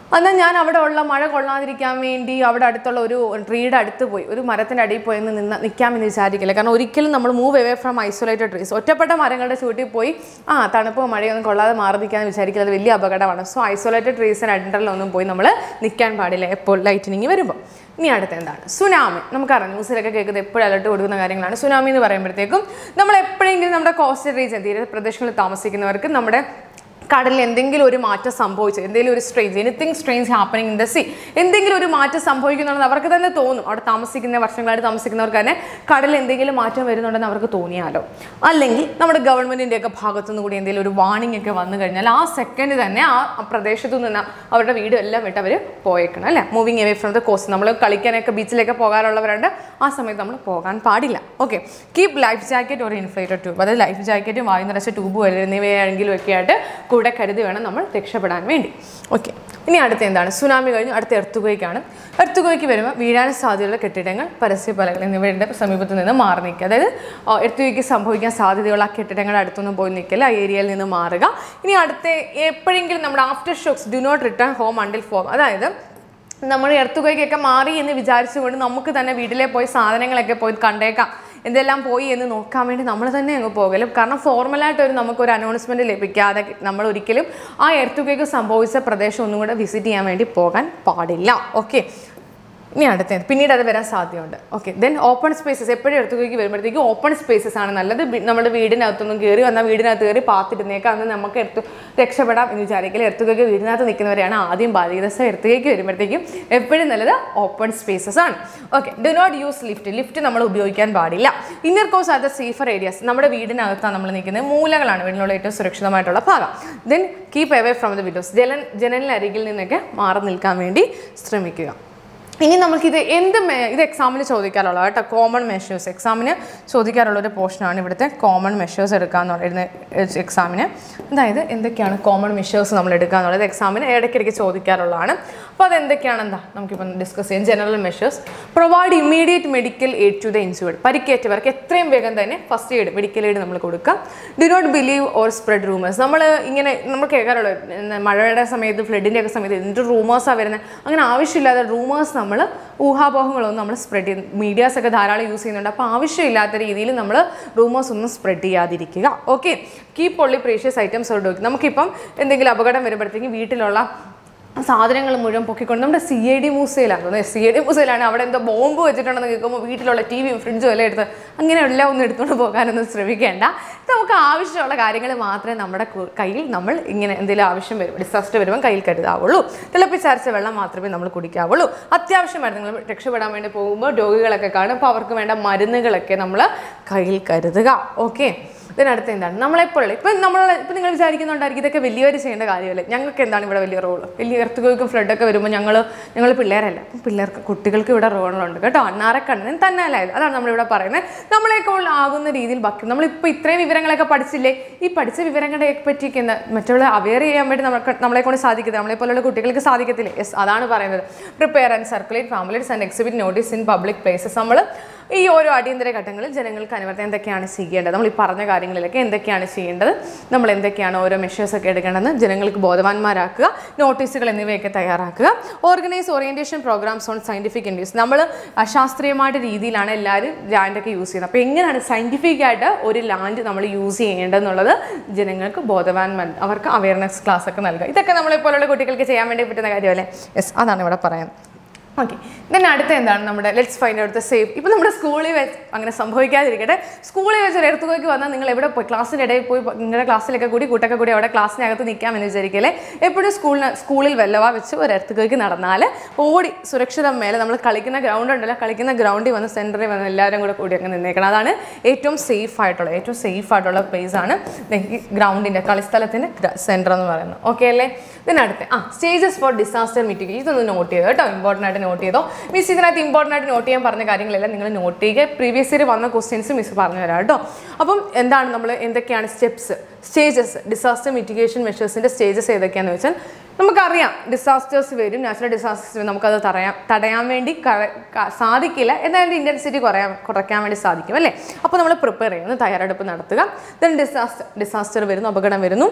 എന്നാൽ ഞാൻ അവിടെ ഉള്ള മഴ കൊള്ളാതിരിക്കാൻ വേണ്ടി അവിടെ അടുത്തുള്ള ഒരു ട്രീയുടെ അടുത്ത് പോയി ഒരു മരത്തിൻ്റെ അടിയിൽ പോയി നിന്ന് നിന്ന നിൽക്കാമെന്ന് വിചാരിക്കില്ല കാരണം ഒരിക്കലും നമ്മൾ move away from isolated trees ഒറ്റപ്പെട്ട മരങ്ങളുടെ ചൂട്ടിൽ പോയി ആ തണുപ്പോ മഴയൊന്നും കൊള്ളാതെ മാറി നിൽക്കാമെന്ന് വിചാരിക്കില്ല അത് വലിയ അപകടമാണ് സോ ഐസൊലേറ്റഡ് ട്രീസിന് അണ്ടറിലൊന്നും പോയി നമ്മൾ നിൽക്കാൻ പാടില്ല എപ്പോൾ ലൈറ്റനിങ് വരുമ്പോൾ ഇനി അടുത്ത എന്താണ് സുനാമി നമുക്കറിയാം ന്യൂസിലൊക്കെ കേൾക്കുന്നത് എപ്പോഴും അലർട്ട് കൊടുക്കുന്ന കാര്യങ്ങളാണ് സുനാമി എന്ന് പറയുമ്പോഴത്തേക്കും നമ്മൾ എപ്പോഴെങ്കിലും നമ്മുടെ കോസ്റ്റൽ റീജിയൻ തീരപ്രദേശങ്ങളിൽ താമസിക്കുന്നവർക്ക് നമ്മുടെ കടലിൽ എന്തെങ്കിലും ഒരു മാറ്റം സംഭവിച്ചു എന്തെങ്കിലും ഒരു strange anything strange happening in the sea എന്തെങ്കിലും ഒരു മാറ്റം സംഭവിക്കുന്നുണ്ടെന്ന് അവർക്ക് തന്നെ തോന്നും അവിടെ താമസിക്കുന്ന വർഷങ്ങളായിട്ട് താമസിക്കുന്നവർക്ക് തന്നെ കടലിൽ എന്തെങ്കിലും മാറ്റം വരുന്നുണ്ടെന്ന് അവർക്ക് തോന്നിയാലോ അല്ലെങ്കിൽ നമ്മുടെ ഗവൺമെന്റിന്റെ ഒക്കെ ഭാഗത്തുനിന്ന് കൂടി എന്തെങ്കിലും ഒരു വാണിംഗ് ഒക്കെ വന്നു കഴിഞ്ഞാൽ ആ സെക്കൻഡ് തന്നെ ആ പ്രദേശത്തു നിന്ന് അവരുടെ വീടും എല്ലാം വിട്ട് അവർ പോയേക്കണം അല്ലേ moving away from the coast നമ്മൾ കളിക്കാനൊക്കെ ബീച്ചിലേക്ക് പോകാറുള്ളവരുണ്ട് ആ സമയത്ത് നമ്മൾ പോകാൻ പാടില്ല ഓക്കെ കീപ് ലൈഫ് ജാക്കറ്റ് ഒരു ഇൻഫ്ലേറ്റഡ് ട്യൂബ് അതായത് ലൈഫ് ജാക്കറ്റും വായു നിറച്ച ട്യൂബ് വരുന്നവയാണെങ്കിലും ഒക്കെ ആയിട്ട് കൂടെ കരുതി വേണം നമ്മൾ രക്ഷപ്പെടാൻ വേണ്ടി ഓക്കെ ഇനി അടുത്ത എന്താണ് സുനാമി കഴിഞ്ഞ് അടുത്ത എർത്തുകയ്ക്കാണ് എർത്തുകയ്ക്ക് വരുമ്പോൾ വീഴാൻ സാധ്യതയുള്ള കെട്ടിടങ്ങൾ പരസ്യപലകൾ എന്നിവയുടെ സമീപത്ത് നിന്ന് മാറി നിൽക്കുക അതായത് എർത്തുകയ്ക്ക് സംഭവിക്കാൻ സാധ്യതയുള്ള ആ കെട്ടിടങ്ങളുടെ അടുത്തൊന്നും പോയി നിൽക്കില്ല ആ ഏരിയയിൽ നിന്ന് മാറുക ഇനി അടുത്ത എപ്പോഴെങ്കിലും നമ്മുടെ aftershocks do not return home until form അതായത് നമ്മൾ എർത്തുകയ്ക്കൊക്കെ മാറി എന്ന് വിചാരിച്ചുകൊണ്ട് നമുക്ക് തന്നെ വീട്ടിലെ പോയി സാധനങ്ങളൊക്കെ പോയി കണ്ടേക്കാം എന്തെല്ലാം പോയി എന്ന് നോക്കാൻ വേണ്ടി നമ്മൾ തന്നെ അങ്ങ് പോകലും കാരണം ഫോർമലായിട്ട് ഒരു നമുക്കൊരു അനൗൺസ്മെന്റ് ലഭിക്കാതെ നമ്മൾ ഒരിക്കലും ആ എർത്തുകയ്ക്ക് സംഭവിച്ച പ്രദേശം ഒന്നും കൂടെ വിസിറ്റ് ചെയ്യാൻ വേണ്ടി പോകാൻ പാടില്ല ഓക്കെ ഇനി അടുത്തത് പിന്നീട് അത് വരാൻ സാധ്യതയുണ്ട് ഓക്കെ ദെൻ ഓപ്പൺ സ്പേസസ് എപ്പോഴും എടുത്തുകയ്ക്ക് വരുമ്പോഴത്തേക്കും ഓപ്പൺ സ്പേസസ് ആണ് നല്ലത് ബി- നമ്മുടെ വീടിനകത്തൊന്നും കയറി വന്നാൽ വീടിനകത്ത് കയറി പാത്തിരുന്നേക്കാം അന്ന് നമുക്ക് എടുത്തു രക്ഷപ്പെടാം എന്ന് വിചാരിക്കില്ല എടുത്തുകയ്ക്ക് വീടിനകത്ത് നിൽക്കുന്നവരെയാണ് ആദ്യം ബാധിക്കുന്നത് സോ എടുത്തുകയ്ക്ക് വരുമ്പോഴത്തേക്കും എപ്പോഴും നല്ലത് ഓപ്പൺ സ്പേസസ് ആണ് okay do not use lift lift നമ്മൾ ഉപയോഗിക്കാൻ പാടില്ല ഇന്നർ കോസ് ആർ ദ സേഫർ ഏരിയാസ് നമ്മുടെ വീടിനകത്താണ് നമ്മൾ നിൽക്കുന്നത് മൂലകളാണ് വീടിനുള്ള ഏറ്റവും സുരക്ഷിതമായിട്ടുള്ള ഭാഗം then keep away from the windows ജനൽ ജനലിനരികിൽ നിന്നൊക്കെ മാറി നിൽക്കാൻ വേണ്ടി ശ്രമിക്കുക ഇനി നമുക്കിത് എന്ത് മെ- ഇത് എക്സാമിന് ചോദിക്കാറുള്ള കേട്ടോ കോമൺ മെഷേഴ്സ് എക്സാമിന് ചോദിക്കാറുള്ള ഒരു പോർഷനാണ് ഇവിടുത്തെ കോമൺ മെഷേഴ്സ് എടുക്കുക എന്ന് പറയുന്ന എക്സാമിന് അതായത് എന്തൊക്കെയാണ് കോമൺ മെഷേഴ്സ് നമ്മൾ എടുക്കുക എന്നുള്ളത് എക്സാമിന് ഇടയ്ക്കിടയ്ക്ക് ചോദിക്കാറുള്ളതാണ് അപ്പോൾ അത് എന്തൊക്കെയാണെന്താ നമുക്കിപ്പം ഡിസ്കസ് ചെയ്യാം general measures provide immediate medical aid to the insured പരിക്കേറ്റവർക്ക് എത്രയും വേഗം തന്നെ ഫസ്റ്റ് എയ്ഡ് മെഡിക്കൽ എയ്ഡ് നമ്മൾ കൊടുക്കുക do not believe or spread rumours നമ്മൾ ഇങ്ങനെ നമ്മൾ കേൾക്കാറുള്ള മഴയുടെ സമയത്ത് ഫ്ലഡിൻ്റെ ഒക്കെ സമയത്ത് എന്ത് റൂമേഴ്സാണ് വരുന്നത് അങ്ങനെ ആവശ്യമില്ലാതെ റൂമേഴ്സ് നമ്മൾ ഊഹാപോഹങ്ങളൊന്നും നമ്മൾ സ്പ്രെഡ് ചെയ്ത് മീഡിയാസ് ഒക്കെ ധാരാളം യൂസ് ചെയ്യുന്നുണ്ട് അപ്പോൾ ആവശ്യമില്ലാത്ത രീതിയിൽ നമ്മൾ റൂമേഴ്സ് ഒന്നും സ്പ്രെഡ് ചെയ്യാതിരിക്കുക okay keep only precious items or ഡോക്കി നമുക്കിപ്പം എന്തെങ്കിലും അപകടം വരുമ്പോഴത്തേക്കും വീട്ടിലുള്ള സാധനങ്ങൾ മുഴുവൻ പൊക്കിക്കൊണ്ട് നമ്മുടെ സി ഐ ഡി മൂസയിലാണ് തോന്നുന്നത് സി ഐ ഡി മൂസയിലാണ് അവിടെ എന്തോ ബോംബ് വെച്ചിട്ടുണ്ടെന്ന് കേൾക്കുമ്പോൾ വീട്ടിലുള്ള ടി വിയും ഫ്രിഡ്ജും എല്ലാം എടുത്ത് അങ്ങനെ എല്ലാം ഒന്നും എടുത്തുകൊണ്ട് പോകാനൊന്നും ശ്രമിക്കേണ്ട നമുക്ക് ആവശ്യമുള്ള കാര്യങ്ങൾ മാത്രമേ നമ്മുടെ കു- കയ്യിൽ നമ്മൾ ഇങ്ങനെ എന്തെങ്കിലും ആവശ്യം വരും ഡിസാസ്റ്റർ വരുമ്പോൾ കയ്യിൽ കരുതാവുള്ളൂ തിളപ്പിച്ചരച്ച വെള്ളം മാത്രമേ നമ്മൾ കുടിക്കാവുള്ളൂ അത്യാവശ്യമായിട്ട് നിങ്ങൾ രക്ഷപ്പെടാൻ വേണ്ടി പോകുമ്പോൾ രോഗികളൊക്കെ കാണും അപ്പോൾ അവർക്ക് വേണ്ട മരുന്നുകളൊക്കെ നമ്മൾ കയ്യിൽ കരുതുക ഓക്കെ ഇതിനടുത്ത് എന്താണ് നമ്മളെപ്പോഴുള്ള ഇപ്പം നമ്മൾ ഇപ്പം നിങ്ങൾ വിചാരിക്കുന്നുണ്ടായിരിക്കും ഇതൊക്കെ വലിയവർ ചെയ്യേണ്ട കാര്യമല്ലേ ഞങ്ങൾക്ക് എന്താണ് ഇവിടെ വലിയ റോള് വലിയ എർത്തുകൾക്കും ഫ്ലഡൊക്കെ വരുമ്പോൾ ഞങ്ങൾ ഞങ്ങൾ പിള്ളേരല്ല അപ്പം പിള്ളേർക്ക് കുട്ടികൾക്ക് ഇവിടെ റോളുണ്ട് കേട്ടോ അണ്ണാറക്കണ്ണൻ തന്നെ അല്ല ഇത്. അതാണ് നമ്മളിവിടെ പറയുന്നത് നമ്മളെക്കൊണ്ട് ആകുന്ന രീതിയിൽ ബാക്കി നമ്മളിപ്പോൾ ഇത്രയും വിവരങ്ങളൊക്കെ പഠിച്ചില്ലേ ഈ പഠിച്ച വിവരങ്ങളെ പറ്റിയൊക്കെ എന്താ മറ്റുള്ള അവെയർ ചെയ്യാൻ വേണ്ടി നമുക്ക് നമ്മളെ കൊണ്ട് സാധിക്കത്തില്ല നമ്മളെ പോലുള്ള കുട്ടികൾക്ക് സാധിക്കത്തില്ലേ യെസ് അതാണ് പറയുന്നത് prepare and circulate families and exhibit notice in public places നമ്മൾ ഈ ഓരോ അടിയന്തര ഘട്ടങ്ങളിൽ ജനങ്ങൾക്ക് അനുവർത്തനം എന്തൊക്കെയാണ് ചെയ്യേണ്ടത് നമ്മൾ ഈ പറഞ്ഞ കാര്യങ്ങളിലൊക്കെ എന്തൊക്കെയാണ് ചെയ്യേണ്ടത് നമ്മൾ എന്തൊക്കെയാണ് ഓരോ മെഷേഴ്സ് ഒക്കെ എടുക്കേണ്ടതെന്ന് ജനങ്ങൾക്ക് ബോധവാന്മാരാക്കുക നോട്ടീസുകൾ എന്നിവയൊക്കെ തയ്യാറാക്കുക organise orientation programmes on scientific induce നമ്മൾ ശാസ്ത്രീയമായിട്ട് രീതിയിലാണ് എല്ലാവരും ലാൻഡൊക്കെ യൂസ് ചെയ്യുന്നത് അപ്പോൾ എങ്ങനെയാണ് സയന്റിഫിക് ആയിട്ട് ഒരു ലാൻഡ് നമ്മൾ യൂസ് ചെയ്യേണ്ടതെന്നുള്ളത് ജനങ്ങൾക്ക് ബോധവാന്മാർ അവർക്ക് അവയർനെസ് ക്ലാസ് ഒക്കെ നൽകുക ഇതൊക്കെ നമ്മളെ പോലുള്ള കുട്ടികൾക്ക് ചെയ്യാൻ വേണ്ടി പറ്റുന്ന കാര്യമല്ലേ യെസ് അതാണ് ഇവിടെ പറയാൻ ഓക്കെ ദെൻ അടുത്ത എന്താണ് നമ്മുടെ let's find out the safe ഇപ്പം നമ്മുടെ സ്കൂളിൽ വെച്ച് അങ്ങനെ സംഭവിക്കാതിരിക്കട്ടെ സ്കൂളിൽ വെച്ച് ഒരു എടുത്തുകയ്ക്ക് വന്നാൽ നിങ്ങൾ എവിടെ പോയി ക്ലാസ്സിൻ്റെ ഇടയിൽ പോയി നിങ്ങളുടെ ക്ലാസ്സിലൊക്കെ കൂടി കൂട്ടൊക്കെ കൂടി അവിടെ ക്ലാസ്സിനകത്ത് നിൽക്കാമെന്ന് വിചാരിക്കല്ലേ എപ്പോഴും സ്കൂളിന് സ്കൂളിൽ വല്ലവ വെച്ച് ഒരു എടുത്തുകയ്ക്ക് നടന്നാൽ ഓടി സുരക്ഷിതം മേലെ നമ്മൾ കളിക്കുന്ന ഗ്രൗണ്ട് ഉണ്ടല്ലോ കളിക്കുന്ന ഗ്രൗണ്ടിൽ വന്ന് സെൻറ്ററിൽ വന്ന് എല്ലാവരും കൂടെ കൂടി അങ്ങ് നിന്നേക്കണം അതാണ് ഏറ്റവും സേഫ് ആയിട്ടുള്ള ഏറ്റവും സേഫ് ആയിട്ടുള്ള പ്ലേസ് ആണ് ഗ്രൗണ്ടിൻ്റെ കളിസ്ഥലത്തിൻ്റെ സെൻറ്റർ എന്ന് പറയുന്നത് ഓക്കെ അല്ലേ ഇതിനടുത്ത് ആ സ്റ്റേജസ് ഫോർ ഡിസാസ്റ്റർ മിറ്റിഗേഷൻ ഇതൊന്ന് നോട്ട് ചെയ്തോ കേട്ടോ ഇമ്പോർട്ടൻ്റ് ആയിട്ട് നോട്ട് ചെയ്തോ മിസ് ഇതിനകത്ത് ഇമ്പോർട്ടൻ്റ് ആയിട്ട് നോട്ട് ചെയ്യാൻ പറഞ്ഞ കാര്യങ്ങളെല്ലാം നിങ്ങൾ നോട്ട് ചെയ്യുക പ്രീവിയസ് ഇയർ വന്ന ക്വസ്റ്റ്യൻസ് മിസ് പറഞ്ഞു തരാം കേട്ടോ അപ്പം എന്താണ് നമ്മൾ എന്തൊക്കെയാണ് സ്റ്റെപ്സ് സ്റ്റേജസ് ഡിസാസ്റ്റർ മിറ്റിഗേഷൻ മെഷേഴ്സിൻ്റെ സ്റ്റേജസ് ഏതൊക്കെയാണെന്ന് വെച്ചാൽ നമുക്കറിയാം ഡിസാസ്റ്റേഴ്സ് വരും നാച്ചുറൽ ഡിസാസ്റ്റേഴ്സ് വരും നമുക്കത് തടയാൻ തടയാൻ വേണ്ടി ക- ക- സാധിക്കില്ല എന്നാലും ഇൻറ്റൻസിറ്റി കുറയാൻ കുറയ്ക്കാൻ വേണ്ടി സാധിക്കും അല്ലേ അപ്പോൾ നമ്മൾ പ്രിപ്പയർ ചെയ്യുന്നു തയ്യാറെടുപ്പ് നടത്തുക ദെൻ ഡിസാസ്റ്റർ ഡിസാസ്റ്റർ വരുന്നു അപകടം വരുന്നു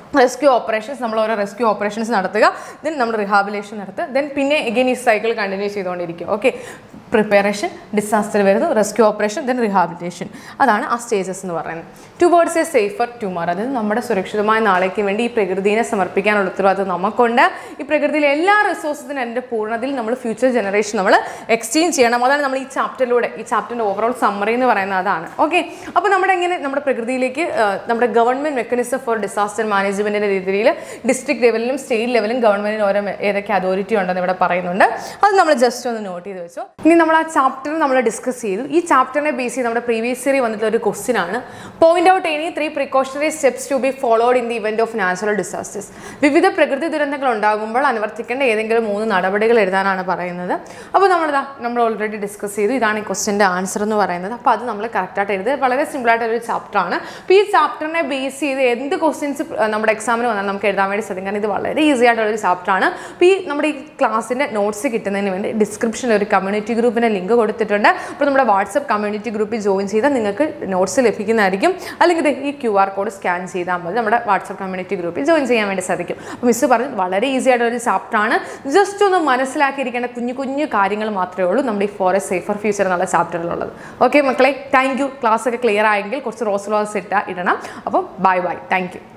റെസ്ക്യൂ ഓപ്പറേഷൻസ് നമ്മൾ ഓരോ റെസ്ക്യൂ ഓപ്പറേഷൻസ് നടത്തുക ദെൻ നമ്മൾ റിഹാബിലേഷൻ നടത്തുക ദെൻ പിന്നെ എഗെയിൻ ഈ സൈക്കിൾ കണ്ടിന്യൂ ചെയ്തുകൊണ്ടിരിക്കും ഓക്കെ പ്രിപ്പറേഷൻ ഡിസാസ്റ്റർ വരുന്നു റെസ്ക്യൂ ഓപ്പറേഷൻ ദെൻ റിഹാബിലിറ്റേഷൻ അതാണ് ആ സ്റ്റേജസ് എന്ന് പറയുന്നത് ടുവേർഡ്സ് എ സേഫർ ടുമാർ അതായത് നമ്മുടെ സുരക്ഷിതമായ നാളേക്ക് വേണ്ടി ഈ പ്രകൃതിയെ സമർപ്പിക്കാനുള്ള ഉത്തരവാദിത്വം നമുക്കുണ്ട് ഈ പ്രകൃതിയിലെ എല്ലാ റിസോഴ്സസിനും എൻ്റെ പൂർണ്ണതയിൽ നമ്മൾ ഫ്യൂച്ചർ ജനറേഷൻ നമ്മൾ എക്സ്ചേഞ്ച് ചെയ്യണം അതാണ് നമ്മൾ ഈ ചാപ്റ്ററിലൂടെ ഈ ചാപ്റ്ററിൻ്റെ ഓവറോൾ സമ്മറി എന്ന് പറയുന്നത് അതാണ് ഓക്കെ അപ്പോൾ നമ്മുടെ എങ്ങനെ നമ്മുടെ പ്രകൃതിയിലേക്ക് ആ, നമ്മുടെ ഗവൺമെൻറ് മെക്കാനിസം ഫോർ ഡിസാസ്റ്റർ മാനേജ്മെൻറ്റിൻ്റെ രീതിയിൽ ഡിസ്ട്രിക്ട് ലെവലിലും സ്റ്റേറ്റ് ലെവലിലും ഗവൺമെൻറ്റിന് ഓരോ മെ- ഏതൊക്കെ അതോറിറ്റി ഉണ്ടെന്ന് ഇവിടെ പറയുന്നുണ്ട് അത് നമ്മൾ ജസ്റ്റ് ഒന്ന് നോട്ട് ചെയ്ത് വെച്ചു ഇനി നമ്മൾ ആ ചാപ്റ്റർ നമ്മൾ ഡിസ്കസ് ചെയ്തു ഈ ചാപ്റ്ററിനെ ബേസ് ചെയ്ത് നമ്മുടെ പ്രീവിയസ് ഇയർ വന്നിട്ടുള്ള ഒരു ക്വസ്റ്റ്യൻ ആണ് point out any three precautionary steps to be followed in the event of natural disasters വിവിധ പ്രകൃതി ദുരന്തങ്ങൾ ഉണ്ടാകുമ്പോൾ അനുവർത്തിക്കേണ്ട ഏതെങ്കിലും മൂന്ന് നടപടികൾ എഴുതാനാണ് പറയുന്നത് അപ്പോൾ നമ്മളിതാ നമ്മൾ ഓൾറെഡി ഡിസ്കസ് ചെയ്തു ഇതാണ് ഈ ക്വസ്റ്റിൻ്റെ ആൻസർ എന്ന് പറയുന്നത് അപ്പോൾ അത് നമ്മൾ കറക്റ്റായിട്ട് എഴുതുക വളരെ സിമ്പിളായിട്ട് ഒരു ചാപ്റ്റർ ആണ് അപ്പോൾ ഈ ചാപ്റ്ററിനെ ബേസ് ചെയ്ത് എന്ത് ക്വസ്റ്റ്യൻസ് നമ്മുടെ എക്സാമിന് വന്നാൽ നമുക്ക് എഴുതാൻ വേണ്ടി സാധിക്കും കാരണം ഇത് വളരെ ഈസി ആയിട്ടുള്ള ഒരു ചാപ്റ്റർ ആണ് അപ്പോൾ ഈ നമ്മുടെ ഈ ക്ലാസ്സിൻ്റെ നോട്ട്സ് കിട്ടുന്നതിന് വേണ്ടി ഡിസ്ക്രിപ്ഷനിൽ ഒരു കമ്മ്യൂണിറ്റി ഗ്രൂപ്പിൻ്റെ ലിങ്ക് കൊടുത്തിട്ടുണ്ട് അപ്പോൾ നമ്മുടെ വാട്സപ്പ് കമ്മ്യൂണിറ്റി ഗ്രൂപ്പിൽ ജോയിൻ ചെയ്താൽ നിങ്ങൾക്ക് നോട്ട്സ് ലഭിക്കുന്നതായിരിക്കും അല്ലെങ്കിൽ ദേ ഈ ക്യു ആർ കോഡ് സ്കാൻ ചെയ്താൽ മതി നമ്മുടെ വാട്സപ്പ് കമ്മ്യൂണിറ്റി ഗ്രൂപ്പിൽ ജോയിൻ ചെയ്യാൻ വേണ്ടി സാധിക്കും അപ്പോൾ മിസ്സ് പറഞ്ഞു വളരെ ഈസി ആയിട്ടുള്ള ഒരു ചാപ്റ്റർ ആണ് ജസ്റ്റ് ഒന്ന് മനസ്സിലാക്കിയിരിക്കേണ്ട കുഞ്ഞു കുഞ്ഞു കാര്യങ്ങൾ മാത്രമേ ഉള്ളൂ നമ്മുടെ ഈ ഫോറസ്റ്റ് സേഫർ ഫ്യൂച്ചർ എന്നുള്ള ചാപ്റ്ററിലുള്ളത് ഓക്കെ മക്കളെ താങ്ക് യു ക്ലാസ് ഒക്കെ ക്ലിയർ ആയെങ്കിൽ കുറച്ച് റോസ് റോസ് ഇട്ട ഇടണം അപ്പോൾ ബൈ ബൈ താങ്ക് യു